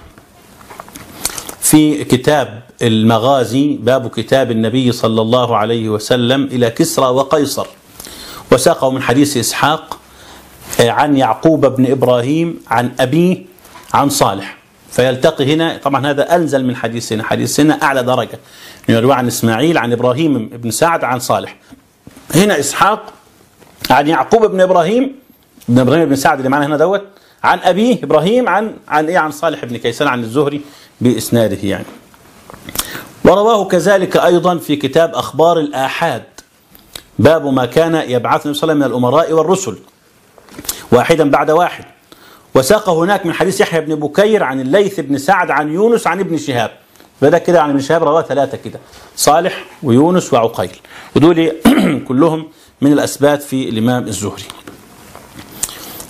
في كتاب المغازي باب كتاب النبي صلى الله عليه وسلم إلى كسرى وقيصر وساقه من حديث إسحاق عن يعقوب بن إبراهيم عن أبيه عن صالح فيلتقي هنا طبعا هذا أنزل من حديثنا حديثنا أعلى درجة يروى عن إسماعيل عن إبراهيم بن سعد عن صالح هنا إسحاق عن يعقوب بن إبراهيم بن إبراهيم بن سعد اللي معنا هنا دوت عن أبيه إبراهيم عن عن إيه عن صالح بن كيسان عن الزهري بإسناده يعني ورواه كذلك أيضا في كتاب أخبار الآحاد باب ما كان يبعث النبي صلى الله عليه وسلم من الأمراء والرسل واحدا بعد واحد وساق هناك من حديث يحيى بن بكير عن الليث بن سعد عن يونس عن ابن شهاب بدأ كده عن ابن شهاب رواه ثلاثة كده صالح ويونس وعقيل ودول كلهم من الأسبات في الإمام الزهري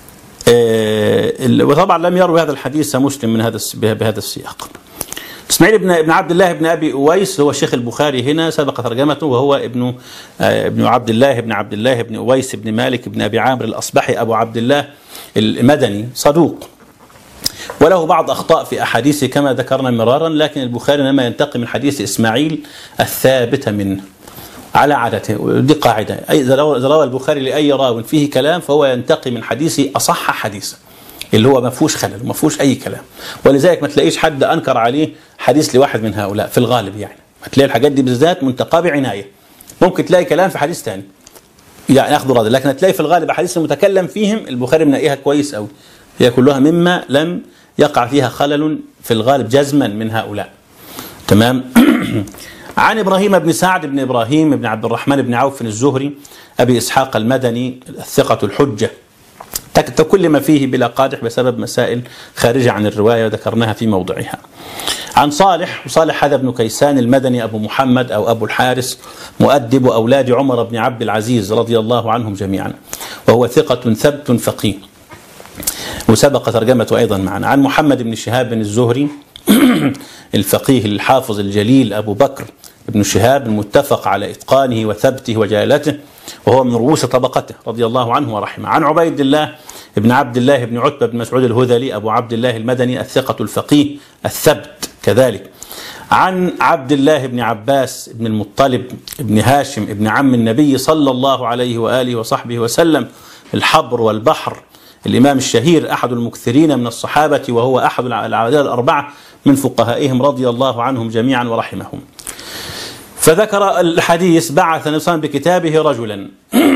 آه، ال- وطبعا لم يروي هذا الحديث مسلم من هذا الس- بها- بهذا السياق اسماعيل بن ابن عبد الله بن ابي اويس هو شيخ البخاري هنا سبق ترجمته وهو ابن آه، ابن عبد الله بن عبد الله بن اويس بن مالك بن ابي عامر الاصبحي ابو عبد الله المدني صدوق وله بعض اخطاء في احاديثه كما ذكرنا مرارا لكن البخاري انما ينتقي من حديث اسماعيل الثابت منه على عادته دي قاعده أي- اذا روى إذا روى البخاري لاي راو فيه كلام فهو ينتقي من حديثه اصح حديثا اللي هو ما فيهوش خلل ما فيهوش اي كلام ولذلك ما تلاقيش حد انكر عليه حديث لواحد من هؤلاء في الغالب يعني هتلاقي الحاجات دي بالذات منتقاه بعنايه ممكن تلاقي كلام في حديث ثاني يعني ياخذوا راضي لكن هتلاقي في الغالب احاديث المتكلم فيهم البخاري منقيها كويس قوي هي كلها مما لم يقع فيها خلل في الغالب جزما من هؤلاء تمام عن ابراهيم بن سعد بن ابراهيم بن عبد الرحمن بن عوف الزهري ابي اسحاق المدني الثقه الحجه تك- تكلم فيه بلا قادح بسبب مسائل خارجه عن الروايه ذكرناها في موضعها. عن صالح وصالح هذا ابن كيسان المدني ابو محمد او ابو الحارس مؤدب اولاد عمر بن عبد العزيز رضي الله عنهم جميعا وهو ثقه ثبت فقيه. وسبق ترجمته ايضا معنا عن محمد بن شهاب بن الزهري الفقيه الحافظ الجليل ابو بكر بن شهاب المتفق على اتقانه وثبته وجلالته وهو من رؤوس طبقته رضي الله عنه ورحمه عن عبيد الله بن عبد الله بن عتبه بن مسعود الهذلي ابو عبد الله المدني الثقه الفقيه الثبت كذلك عن عبد الله بن عباس بن المطلب بن هاشم بن عم النبي صلى الله عليه واله وصحبه وسلم الحبر والبحر الامام الشهير احد المكثرين من الصحابه وهو احد العبادله الاربعه من فقهائهم رضي الله عنهم جميعا ورحمهم. فذكر الحديث بعث النبي صلى الله عليه وسلم بكتابه رجلا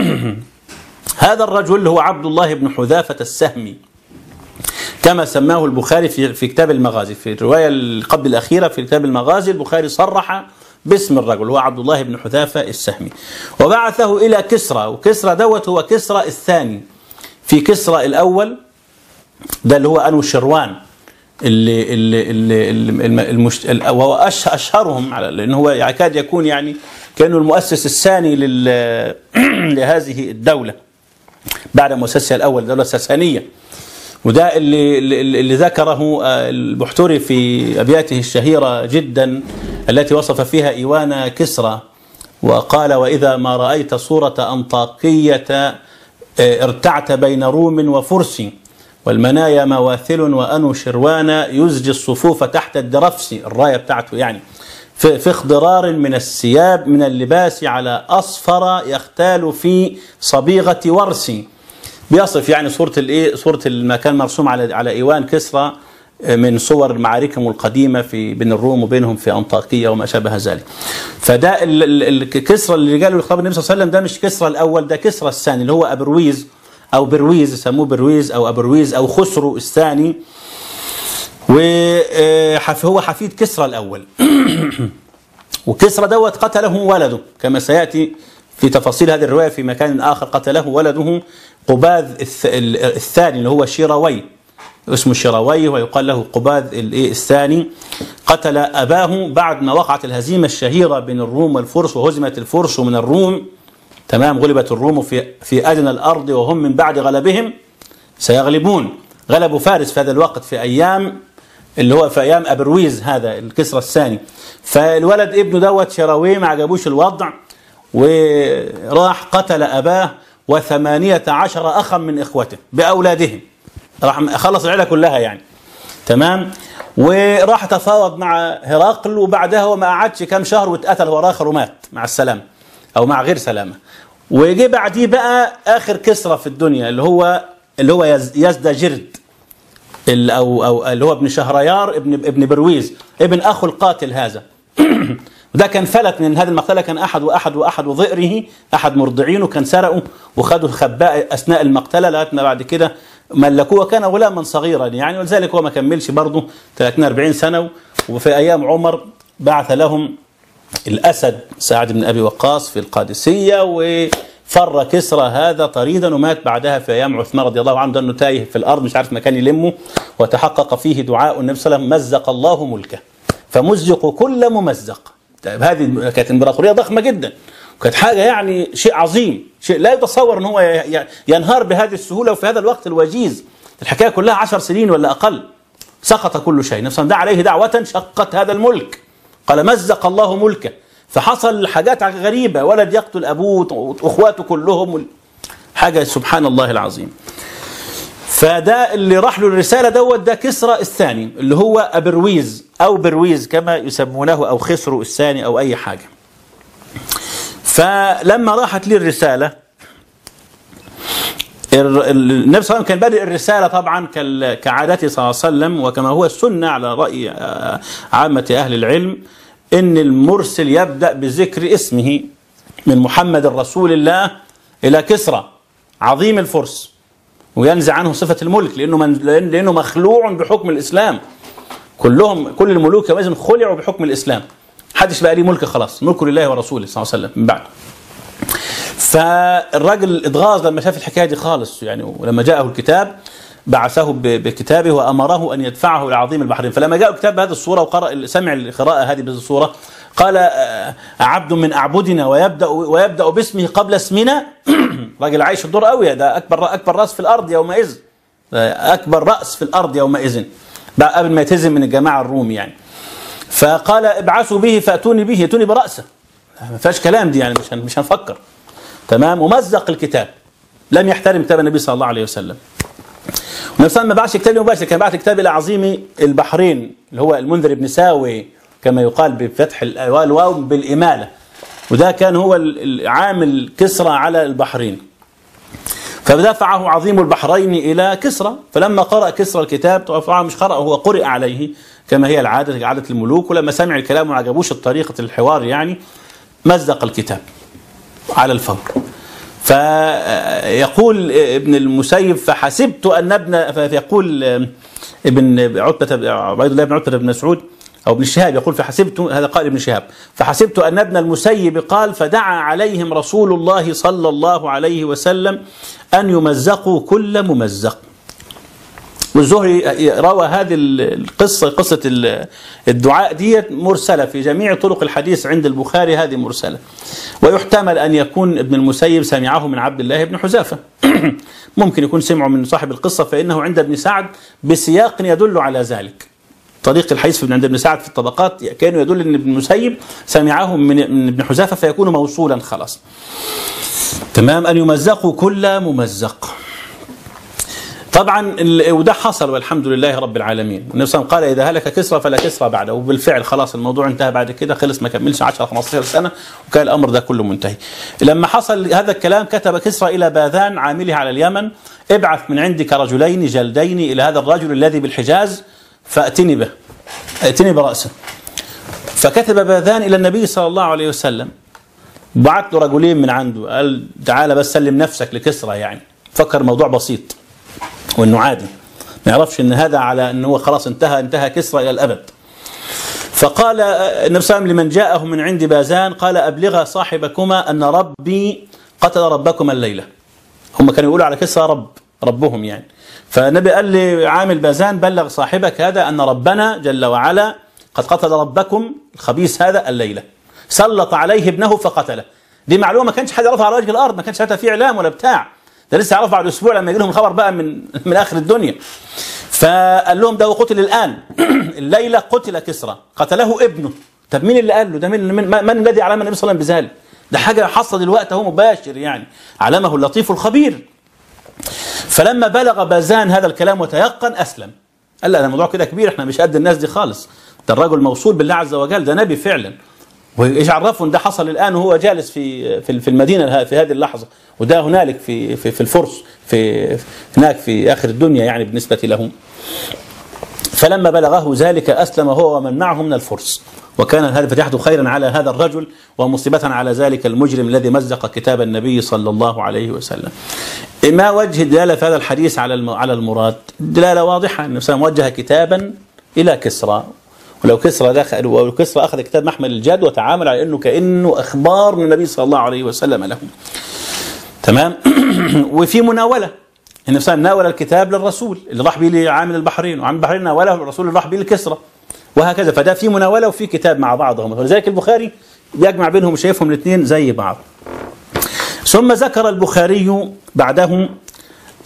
هذا الرجل هو عبد الله بن حذافه السهمي كما سماه البخاري في في كتاب المغازي في الروايه اللي قبل الاخيره في كتاب المغازي البخاري صرح باسم الرجل هو عبد الله بن حذافه السهمي وبعثه الى كسرى وكسرى دوت هو كسرى الثاني في كسرى الاول ده اللي هو انو شروان اللي اللي اللي اللي المشت... وهو أش- اشهرهم على لانه هو يكاد يكون يعني كانه المؤسس الثاني لل... لهذه الدوله بعد مؤسسها الاول الدوله الساسانيه وده اللي اللي, اللي ذكره آه، البحتري في ابياته الشهيره جدا التي وصف فيها ايوان كسرى وقال واذا ما رايت صوره انطاكيه آه، ارتعت بين روم وفرس والمنايا مواثل وانو شروان يزجي الصفوف تحت الدرفس الرايه بتاعته يعني في في اخضرار من الثياب من اللباس على اصفر يختال في صبيغه ورس بيصف يعني صورة الايه صورة ما كان مرسوم على على ايوان كسرى من صور معاركهم القديمة في بين الروم وبينهم في أنطاكية وما شابه ذلك. فده ال- ال- ال- الكسرى اللي قالوا لخطاب النبي صلى الله عليه وسلم ده مش كسرى الأول ده كسرى الثاني اللي هو أبرويز أو برويز يسموه برويز أو أبرويز أو خسرو الثاني وهو حفيد كسرى الأول وكسرى دوت قتله ولده كما سيأتي في تفاصيل هذه الرواية في مكان آخر قتله ولده قباذ الث- ال- الثاني اللي هو شيراوي اسمه شيراوي ويقال له قباذ الإيه الثاني قتل أباه بعد ما وقعت الهزيمة الشهيرة بين الروم والفرس وهزمت الفرس من الروم تمام غلبت الروم في في أدنى الأرض وهم من بعد غلبهم سيغلبون غلبوا فارس في هذا الوقت في أيام اللي هو في أيام أبرويز هذا الكسرى الثاني فالولد ابنه دوت شراويه ما عجبوش الوضع وراح قتل أباه وثمانية عشر أخا من إخوته بأولادهم راح خلص العيلة كلها يعني تمام وراح تفاوض مع هرقل وبعدها هو ما قعدش كام شهر واتقتل هو اخر ومات مع السلامه او مع غير سلامه وجي بعديه بقى اخر كسرى في الدنيا اللي هو اللي هو يز- يزدجرد ال- او او اللي هو ابن شهريار ابن ابن برويز ابن اخو القاتل هذا وده كان فلت من هذه المقتله كان احد واحد واحد وظئره احد مرضعينه كان سرقه وخدوا الخباء اثناء المقتله لغايه ما بعد كده ملكوه وكان غلاما صغيرا يعني ولذلك هو ما كملش برضه 30 40 سنه وفي ايام عمر بعث لهم الاسد سعد بن ابي وقاص في القادسيه وفر كسرى هذا طريدا ومات بعدها في ايام عثمان رضي الله عنه ده انه تايه في الارض مش عارف مكان يلمه وتحقق فيه دعاء النبي صلى الله عليه وسلم مزق الله ملكه فمزقوا كل ممزق طيب هذه كانت امبراطوريه ضخمه جدا وكانت حاجه يعني شيء عظيم شيء لا يتصور ان هو ي- ي- ينهار بهذه السهوله وفي هذا الوقت الوجيز الحكايه كلها عشر سنين ولا اقل سقط كل شيء نفسا دعا عليه دعوه شقت هذا الملك قال مزق الله ملكه فحصل حاجات غريبه ولد يقتل ابوه واخواته كلهم حاجه سبحان الله العظيم فده اللي راح له الرساله دوت ده كسرى الثاني اللي هو ابرويز او برويز كما يسمونه او خسرو الثاني او اي حاجه فلما راحت لي الرساله الر- النبي صلى الله عليه وسلم كان بادئ الرساله طبعا كال- كعادته صلى الله عليه وسلم وكما هو السنه على راي آه، عامه اهل العلم ان المرسل يبدا بذكر اسمه من محمد رسول الله الى كسرى عظيم الفرس وينزع عنه صفه الملك لانه من لأن- لانه مخلوع بحكم الاسلام كلهم كل الملوك يومئذ خلعوا بحكم الاسلام محدش بقى ليه ملك خلاص ملكه لله ورسوله صلى الله عليه وسلم من بعد فالراجل اتغاظ لما شاف الحكايه دي خالص يعني ولما جاءه الكتاب بعثه ب- بكتابه وامره ان يدفعه الى عظيم البحرين فلما جاء الكتاب بهذه الصوره وقرا سمع القراءه هذه بهذه الصوره قال آه، عبد من اعبدنا ويبدا ويبدا باسمه قبل اسمنا راجل عايش الدور قوي ده اكبر اكبر راس في الارض يومئذ آه، اكبر راس في الارض يومئذ بقى قبل ما يتهزم من الجماعه الروم يعني فقال ابعثوا به فاتوني به ياتوني براسه ما فيهاش كلام دي يعني مش هن- مش هنفكر تمام ومزق الكتاب لم يحترم كتاب النبي صلى الله عليه وسلم والنبي صلى الله عليه وسلم ما بعث كتاب مباشر كان بعث كتاب الى عظيم البحرين اللي هو المنذر بن ساوي كما يقال بفتح الواو بالاماله وده كان هو ال- العامل كسرى على البحرين فدفعه عظيم البحرين الى كسرى فلما قرا كسرى الكتاب طبعا مش قرأ هو قرئ عليه كما هي العاده عاده الملوك ولما سمع الكلام وما عجبوش طريقه الحوار يعني مزق الكتاب على الفور فيقول ابن المسيب فحسبت ان ابن فيقول ابن عتبة عبيد الله بن عتبة بن مسعود او ابن شهاب يقول فحسبت هذا قال ابن شهاب فحسبت ان ابن المسيب قال فدعا عليهم رسول الله صلى الله عليه وسلم ان يمزقوا كل ممزق والزهري روى هذه القصة قصة الدعاء ديت مرسلة في جميع طرق الحديث عند البخاري هذه مرسلة ويحتمل أن يكون ابن المسيب سمعه من عبد الله بن حذافة ممكن يكون سمعه من صاحب القصة فإنه عند ابن سعد بسياق يدل على ذلك طريق الحديث عند ابن سعد في الطبقات كانوا يدل ان ابن المسيب سمعه من من ابن حذافه فيكون موصولا خلاص. تمام ان يمزقوا كل ممزق. طبعا وده حصل والحمد لله رب العالمين النبي صلى الله عليه وسلم قال اذا هلك كسرى فلا كسرى بعده وبالفعل خلاص الموضوع انتهى بعد كده خلص ما كملش 10 15 سنه وكان الامر ده كله منتهي لما حصل هذا الكلام كتب كسرى الى باذان عامله على اليمن ابعث من عندك رجلين جلدين الى هذا الرجل الذي بالحجاز فاتني به ائتني براسه فكتب باذان الى النبي صلى الله عليه وسلم بعت له رجلين من عنده قال تعالى بس سلم نفسك لكسرى يعني فكر الموضوع بسيط وانه عادي ما يعرفش ان هذا على انه هو خلاص انتهى انتهى كسرى الى الابد فقال النبي صلى الله عليه وسلم لمن جاءه من عند بازان قال ابلغ صاحبكما ان ربي قتل ربكما الليله هم كانوا يقولوا على كسرى رب ربهم يعني فالنبي قال لعامل بازان بلغ صاحبك هذا ان ربنا جل وعلا قد قتل ربكم الخبيث هذا الليله سلط عليه ابنه فقتله دي معلومه ما كانش حد يعرفها على وجه الارض ما كانش ساعتها في اعلام ولا بتاع ده لسه عرفوا بعد اسبوع لما يجي لهم الخبر بقى من من اخر الدنيا فقال لهم ده قتل الان الليله قتل كسرى قتله ابنه طب مين اللي قال له ده من من, من الذي علم النبي صلى الله عليه وسلم بذلك ده حاجه حصل دلوقتي اهو مباشر يعني علمه اللطيف الخبير فلما بلغ بازان هذا الكلام وتيقن اسلم قال لا ده الموضوع كده كبير احنا مش قد الناس دي خالص ده الرجل موصول بالله عز وجل ده نبي فعلا وايش عرفه ان ده حصل الان وهو جالس في في في المدينه في هذه اللحظه وده هنالك في في, في الفرس في هناك في اخر الدنيا يعني بالنسبه لهم فلما بلغه ذلك اسلم هو ومن معه من الفرس وكان هذا فتحته خيرا على هذا الرجل ومصيبة على ذلك المجرم الذي مزق كتاب النبي صلى الله عليه وسلم. ما وجه الدلاله في هذا الحديث على على المراد؟ الدلاله واضحه ان وجه كتابا الى كسرى ولو كسرى دخل ولو كسرى اخذ كتاب محمل الجد وتعامل على انه كانه اخبار من النبي صلى الله عليه وسلم له. تمام؟ وفي مناوله النبي صلى الله عليه وسلم ناول الكتاب للرسول اللي راح به لعامل البحرين وعامل البحرين ناوله الرسول اللي راح به لكسرى وهكذا فده في مناوله وفي كتاب مع بعضهم ولذلك البخاري بيجمع بينهم شايفهم الاثنين زي بعض. ثم ذكر البخاري بعده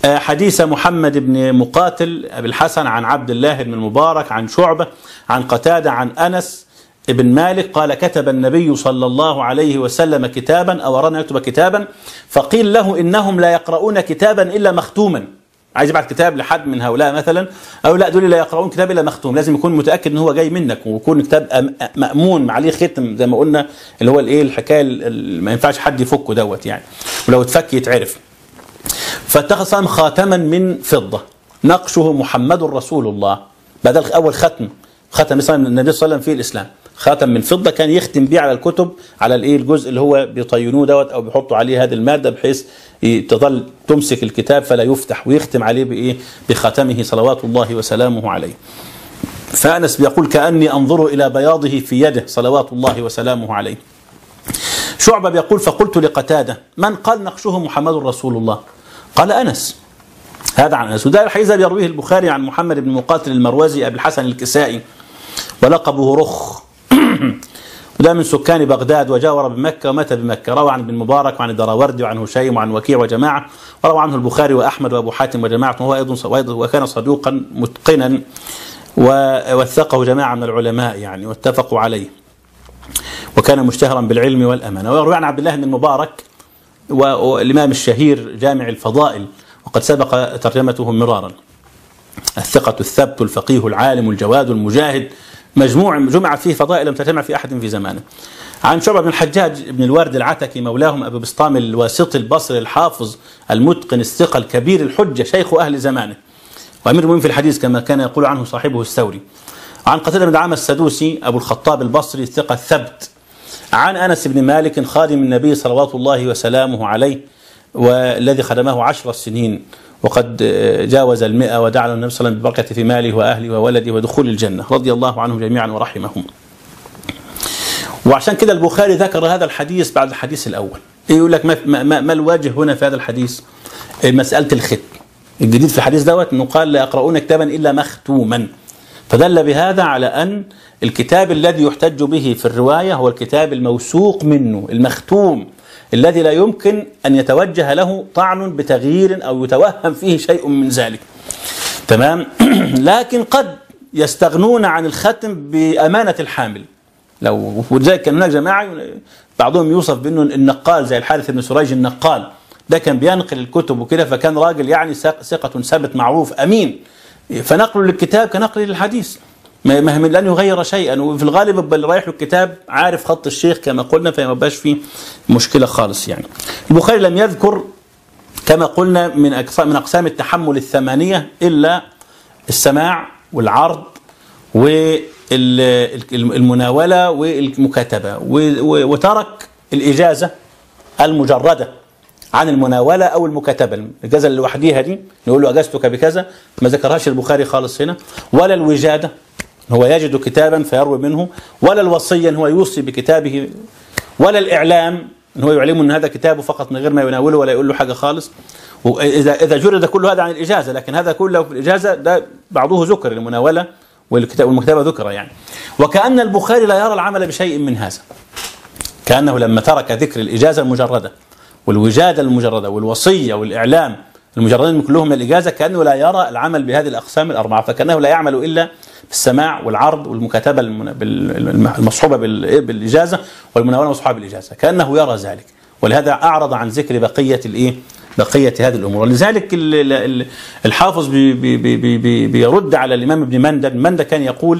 آه، حديث محمد بن مقاتل أبي الحسن عن عبد الله بن المبارك عن شعبة عن قتادة عن أنس ابن مالك قال كتب النبي صلى الله عليه وسلم كتابا أو أرانا يكتب كتابا فقيل له إنهم لا يقرؤون كتابا إلا مختوما عايز يبعت كتاب لحد من هؤلاء مثلا او لا دول لا يقرؤون كتاب الا مختوم لازم يكون متاكد ان هو جاي منك ويكون كتاب أم- مامون عليه ختم زي ما قلنا اللي هو الايه الحكايه اللي ما ينفعش حد يفكه دوت يعني ولو اتفك يتعرف فاتخذ صنم خاتما من فضة نقشه محمد رسول الله بدل أول ختم ختم مثلا النبي صلى الله عليه وسلم في الإسلام خاتم من فضة كان يختم بيه على الكتب على الايه الجزء اللي هو بيطينوه دوت او بيحطوا عليه هذه الماده بحيث ي- تظل تمسك الكتاب فلا يفتح ويختم عليه بايه بختمه صلوات الله وسلامه عليه. فانس بيقول كاني انظر الى بياضه في يده صلوات الله وسلامه عليه. شعبة بيقول فقلت لقتادة من قال نقشه محمد رسول الله قال أنس هذا عن أنس وده الحديث ده بيرويه البخاري عن محمد بن مقاتل المروزي أبي الحسن الكسائي ولقبه رخ وده من سكان بغداد وجاور بمكة ومات بمكة روى عن ابن مبارك وعن الدراوردي وعن هشيم وعن وكيع وجماعة وروى عنه البخاري وأحمد وأبو حاتم وجماعة وهو أيضا وأيضا- وكان صدوقا متقنا ووثقه جماعة من العلماء يعني واتفقوا عليه وكان مشتهرا بالعلم والأمانة ويروي عن عبد الله بن المبارك و- والإمام الشهير جامع الفضائل وقد سبق ترجمته مرارا الثقة الثبت الفقيه العالم الجواد المجاهد مجموع جمع فيه فضائل لم تجتمع في أحد في زمانه عن شعبة بن الحجاج بن الوارد العتكي مولاهم أبو بسطام الواسطي البصري الحافظ المتقن الثقة الكبير الحجة شيخ أهل زمانه وأمير المؤمنين في الحديث كما كان يقول عنه صاحبه الثوري عن قتادة بن دعامة السدوسي أبو الخطاب البصري الثقة الثبت عن أنس بن مالك خادم النبي صلوات الله وسلامه عليه والذي خدمه عشر سنين وقد جاوز المئة ودعا له النبي صلى الله عليه وسلم بالبركة في ماله وأهله وولده ودخول الجنة رضي الله عنهم جميعا ورحمهم وعشان كده البخاري ذكر هذا الحديث بعد الحديث الأول يقول لك ما, ما, ما الواجه هنا في هذا الحديث مسألة الختم الجديد في الحديث دوت انه قال لا يقرؤون كتابا الا مختوما فدل بهذا على ان الكتاب الذي يحتج به في الروايه هو الكتاب الموثوق منه المختوم الذي لا يمكن ان يتوجه له طعن بتغيير او يتوهم فيه شيء من ذلك. تمام؟ لكن قد يستغنون عن الختم بامانه الحامل. لو ولذلك كان هناك جماعه بعضهم يوصف بانه النقال زي الحارث بن سريج النقال ده كان بينقل الكتب وكده فكان راجل يعني ثق- ثقة ثابت معروف أمين فنقله للكتاب كنقله للحديث ما ما- من لن يغير شيئا وفي الغالب يبقى اللي رايح له الكتاب عارف خط الشيخ كما قلنا فما بقاش فيه مشكلة خالص يعني البخاري لم يذكر كما قلنا من أقسام من أقسام التحمل الثمانية إلا السماع والعرض والمناولة والمكاتبة و- و- وترك الإجازة المجردة عن المناولة أو المكاتبة الإجازة اللي لوحديها دي نقول له أجازتك بكذا ما ذكرهاش البخاري خالص هنا ولا الوجادة هو يجد كتابا فيروي منه ولا الوصية إن هو يوصي بكتابه ولا الإعلام إن هو يعلمه أن هذا كتابه فقط من غير ما يناوله ولا يقول له حاجة خالص وإذا إذا جرد كل هذا عن الإجازة لكن هذا كله في الإجازة ده بعضه ذكر المناولة والكتاب والمكتبة ذكر يعني وكأن البخاري لا يرى العمل بشيء من هذا كأنه لما ترك ذكر الإجازة المجردة والوجادة المجردة والوصية والإعلام المجردين كلهم من الإجازة كأنه لا يرى العمل بهذه الأقسام الأربعة فكأنه لا يعمل إلا بالسماع والعرض والمكاتبة المن- بال- المصحوبة بال- بالإجازة والمناولة المصحوبة بالإجازة كأنه يرى ذلك ولهذا أعرض عن ذكر بقية الإيه بقية هذه الأمور ولذلك ال- ال- ال- الحافظ بي بي بي بي بي بيرد على الإمام ابن مندى ابن مندى كان يقول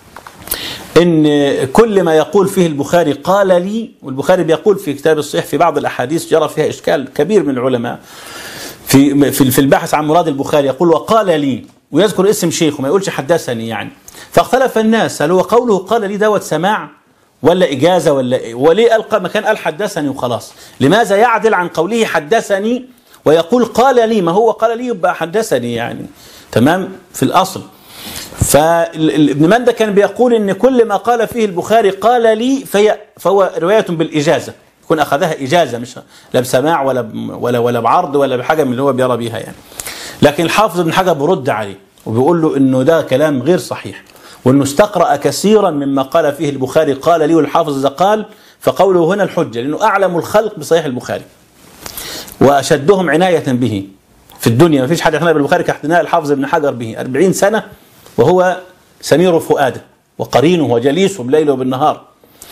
ان كل ما يقول فيه البخاري قال لي والبخاري بيقول في كتاب الصحيح في بعض الاحاديث جرى فيها اشكال كبير من العلماء في في في البحث عن مراد البخاري يقول وقال لي ويذكر اسم شيخه ما يقولش حدثني يعني فاختلف الناس هل هو قوله قال لي دوت سماع ولا اجازه ولا إيه؟ وليه قال ما كان قال حدثني وخلاص لماذا يعدل عن قوله حدثني ويقول قال لي ما هو قال لي يبقى حدثني يعني تمام في الاصل فابن مندى كان بيقول ان كل ما قال فيه البخاري قال لي في فهو روايه بالاجازه يكون اخذها اجازه مش لا بسماع ولا ب- ولا ولا بعرض ولا بحاجه من اللي هو بيرى بيها يعني لكن الحافظ ابن حجر برد عليه وبيقول له انه ده كلام غير صحيح وانه استقرأ كثيرا مما قال فيه البخاري قال لي والحافظ اذا قال فقوله هنا الحجه لانه اعلم الخلق بصحيح البخاري واشدهم عنايه به في الدنيا ما فيش حد يقتنع بالبخاري كاقتناء الحافظ ابن حجر به 40 سنة وهو سمير فؤاده وقرينه وجليسه بالليل وبالنهار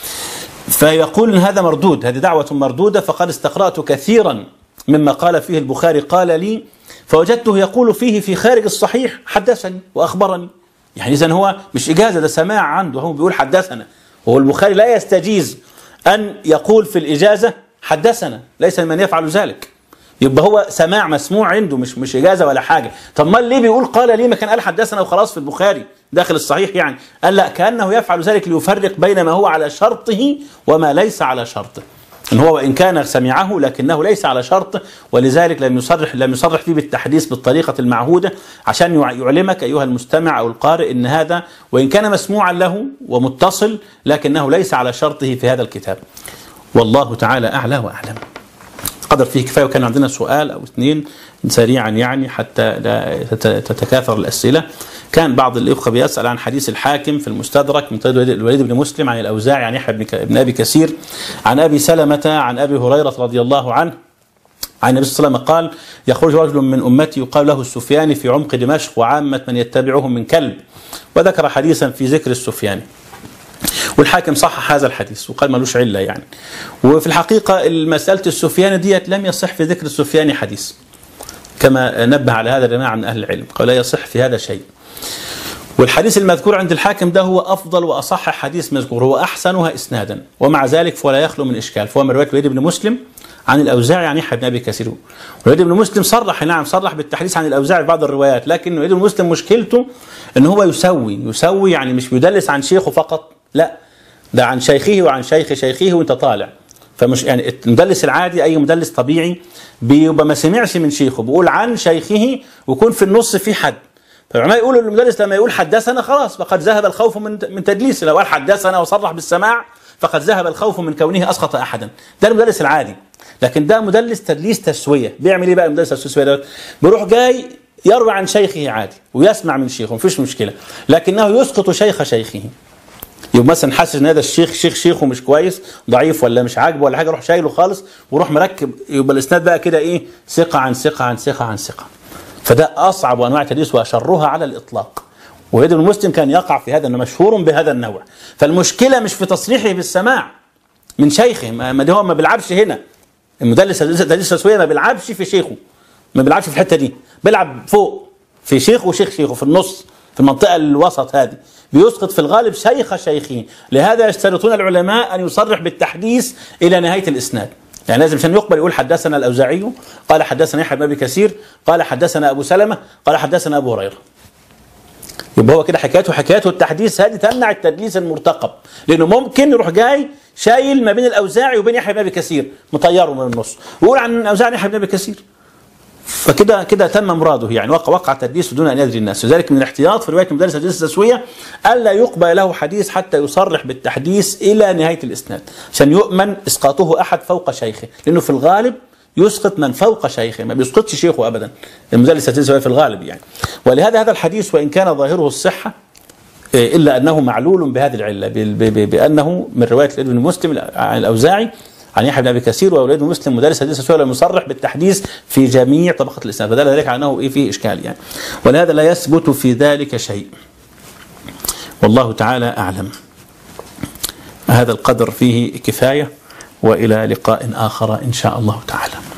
فيقول إن هذا مردود هذه دعوة مردودة فقد استقرأت كثيرا مما قال فيه البخاري قال لي فوجدته يقول فيه في خارج الصحيح حدثني وأخبرني يعني إذا هو مش إجازة ده سماع عنده هو بيقول حدثنا وهو البخاري لا يستجيز أن يقول في الإجازة حدثنا ليس من يفعل ذلك يبقى هو سماع مسموع عنده مش مش اجازه ولا حاجه طب ما ليه بيقول قال ليه ما كان قال حدثنا وخلاص في البخاري داخل الصحيح يعني قال لا كانه يفعل ذلك ليفرق بين ما هو على شرطه وما ليس على شرطه ان هو وان كان سمعه لكنه ليس على شرط ولذلك لم يصرح لم يصرح فيه بالتحديث بالطريقه المعهوده عشان يعلمك ايها المستمع او القارئ ان هذا وان كان مسموعا له ومتصل لكنه ليس على شرطه في هذا الكتاب والله تعالى اعلى واعلم قدر فيه كفايه وكان عندنا سؤال او اثنين سريعا يعني حتى لا تتكاثر الاسئله كان بعض الاخوه بيسال عن حديث الحاكم في المستدرك من طريق الوليد بن مسلم عن الاوزاعي عن يحيى بن ابي كثير عن ابي سلمه عن ابي هريره رضي الله عنه عن النبي صلى الله عليه وسلم قال يخرج رجل من امتي يقال له السفياني في عمق دمشق وعامه من يتبعهم من كلب وذكر حديثا في ذكر السفياني والحاكم صحح هذا الحديث وقال ملوش علة يعني وفي الحقيقة مسألة السفياني ديت لم يصح في ذكر السفياني حديث كما نبه على هذا الجماعة من أهل العلم قال لا يصح في هذا شيء والحديث المذكور عند الحاكم ده هو أفضل وأصح حديث مذكور هو أحسنها إسنادا ومع ذلك فلا يخلو من إشكال فهو من رواية الوليد بن مسلم عن الأوزاعي عن يحيى بن أبي كثير الوليد بن مسلم صرح نعم صرح بالتحديث عن الأوزاعي في بعض الروايات لكن الوليد بن مسلم مشكلته أن هو يسوي يسوي يعني مش بيدلس عن شيخه فقط لا ده عن شيخه وعن شيخ شيخه وانت طالع فمش يعني المدلس العادي اي مدلس طبيعي بيبقى ما سمعش من شيخه بيقول عن شيخه ويكون في النص في حد فالعلماء يقولوا المدرس لما يقول حدثنا خلاص فقد ذهب الخوف من من تدليسه لو قال حدثنا وصرح بالسماع فقد ذهب الخوف من كونه اسقط احدا ده المدرس العادي لكن ده مدلس تدليس تسويه بيعمل ايه بقى المدلس التسويه ده بيروح جاي يروي عن شيخه عادي ويسمع من شيخه مفيش مشكله لكنه يسقط شيخ شيخه يبقى مثلا حاسس ان هذا الشيخ شيخ شيخه مش كويس ضعيف ولا مش عاجبه ولا حاجه يروح شايله خالص ويروح مركب يبقى الاسناد بقى كده ايه ثقه عن ثقه عن ثقه عن ثقه فده اصعب انواع التدليس واشرها على الاطلاق ويد المسلم كان يقع في هذا انه مشهور بهذا النوع فالمشكله مش في تصريحه بالسماع من شيخه ما ده هو ما بيلعبش هنا المدلس التدليس التسويه ما بيلعبش في شيخه ما بيلعبش في الحته دي بيلعب فوق في شيخ وشيخ شيخه في النص في المنطقه الوسط هذه بيسقط في الغالب شيخ شيخه لهذا يشترطون العلماء أن يصرح بالتحديث إلى نهاية الإسناد يعني لازم عشان يقبل يقول حدثنا الأوزاعي قال حدثنا يحيى بن أبي كثير قال حدثنا أبو سلمة قال حدثنا أبو هريرة يبقى هو كده حكايته حكايته التحديث هذه تمنع التدليس المرتقب لانه ممكن يروح جاي شايل ما بين الاوزاعي وبين يحيى بن ابي كثير مطيره من النص ويقول عن الاوزاعي يحيى بن ابي كثير فكده كده تم مراده يعني وقع وقع التدليس دون ان يدري الناس لذلك من الاحتياط في روايه مدرس التدليس التسويه الا يقبل له حديث حتى يصرح بالتحديث الى نهايه الاسناد عشان يؤمن اسقاطه احد فوق شيخه لانه في الغالب يسقط من فوق شيخه ما بيسقطش شيخه ابدا المدلس التدليس في الغالب يعني ولهذا هذا الحديث وان كان ظاهره الصحه الا انه معلول بهذه العله بانه من روايه ابن مسلم عن الاوزاعي عن يحيى بن ابي كثير واولاد مسلم مدرس حديث السؤال المصرح بالتحديث في جميع طبقات الاسلام فدل ذلك على انه ايه فيه اشكال يعني ولهذا لا يثبت في ذلك شيء والله تعالى اعلم هذا القدر فيه كفايه والى لقاء اخر ان شاء الله تعالى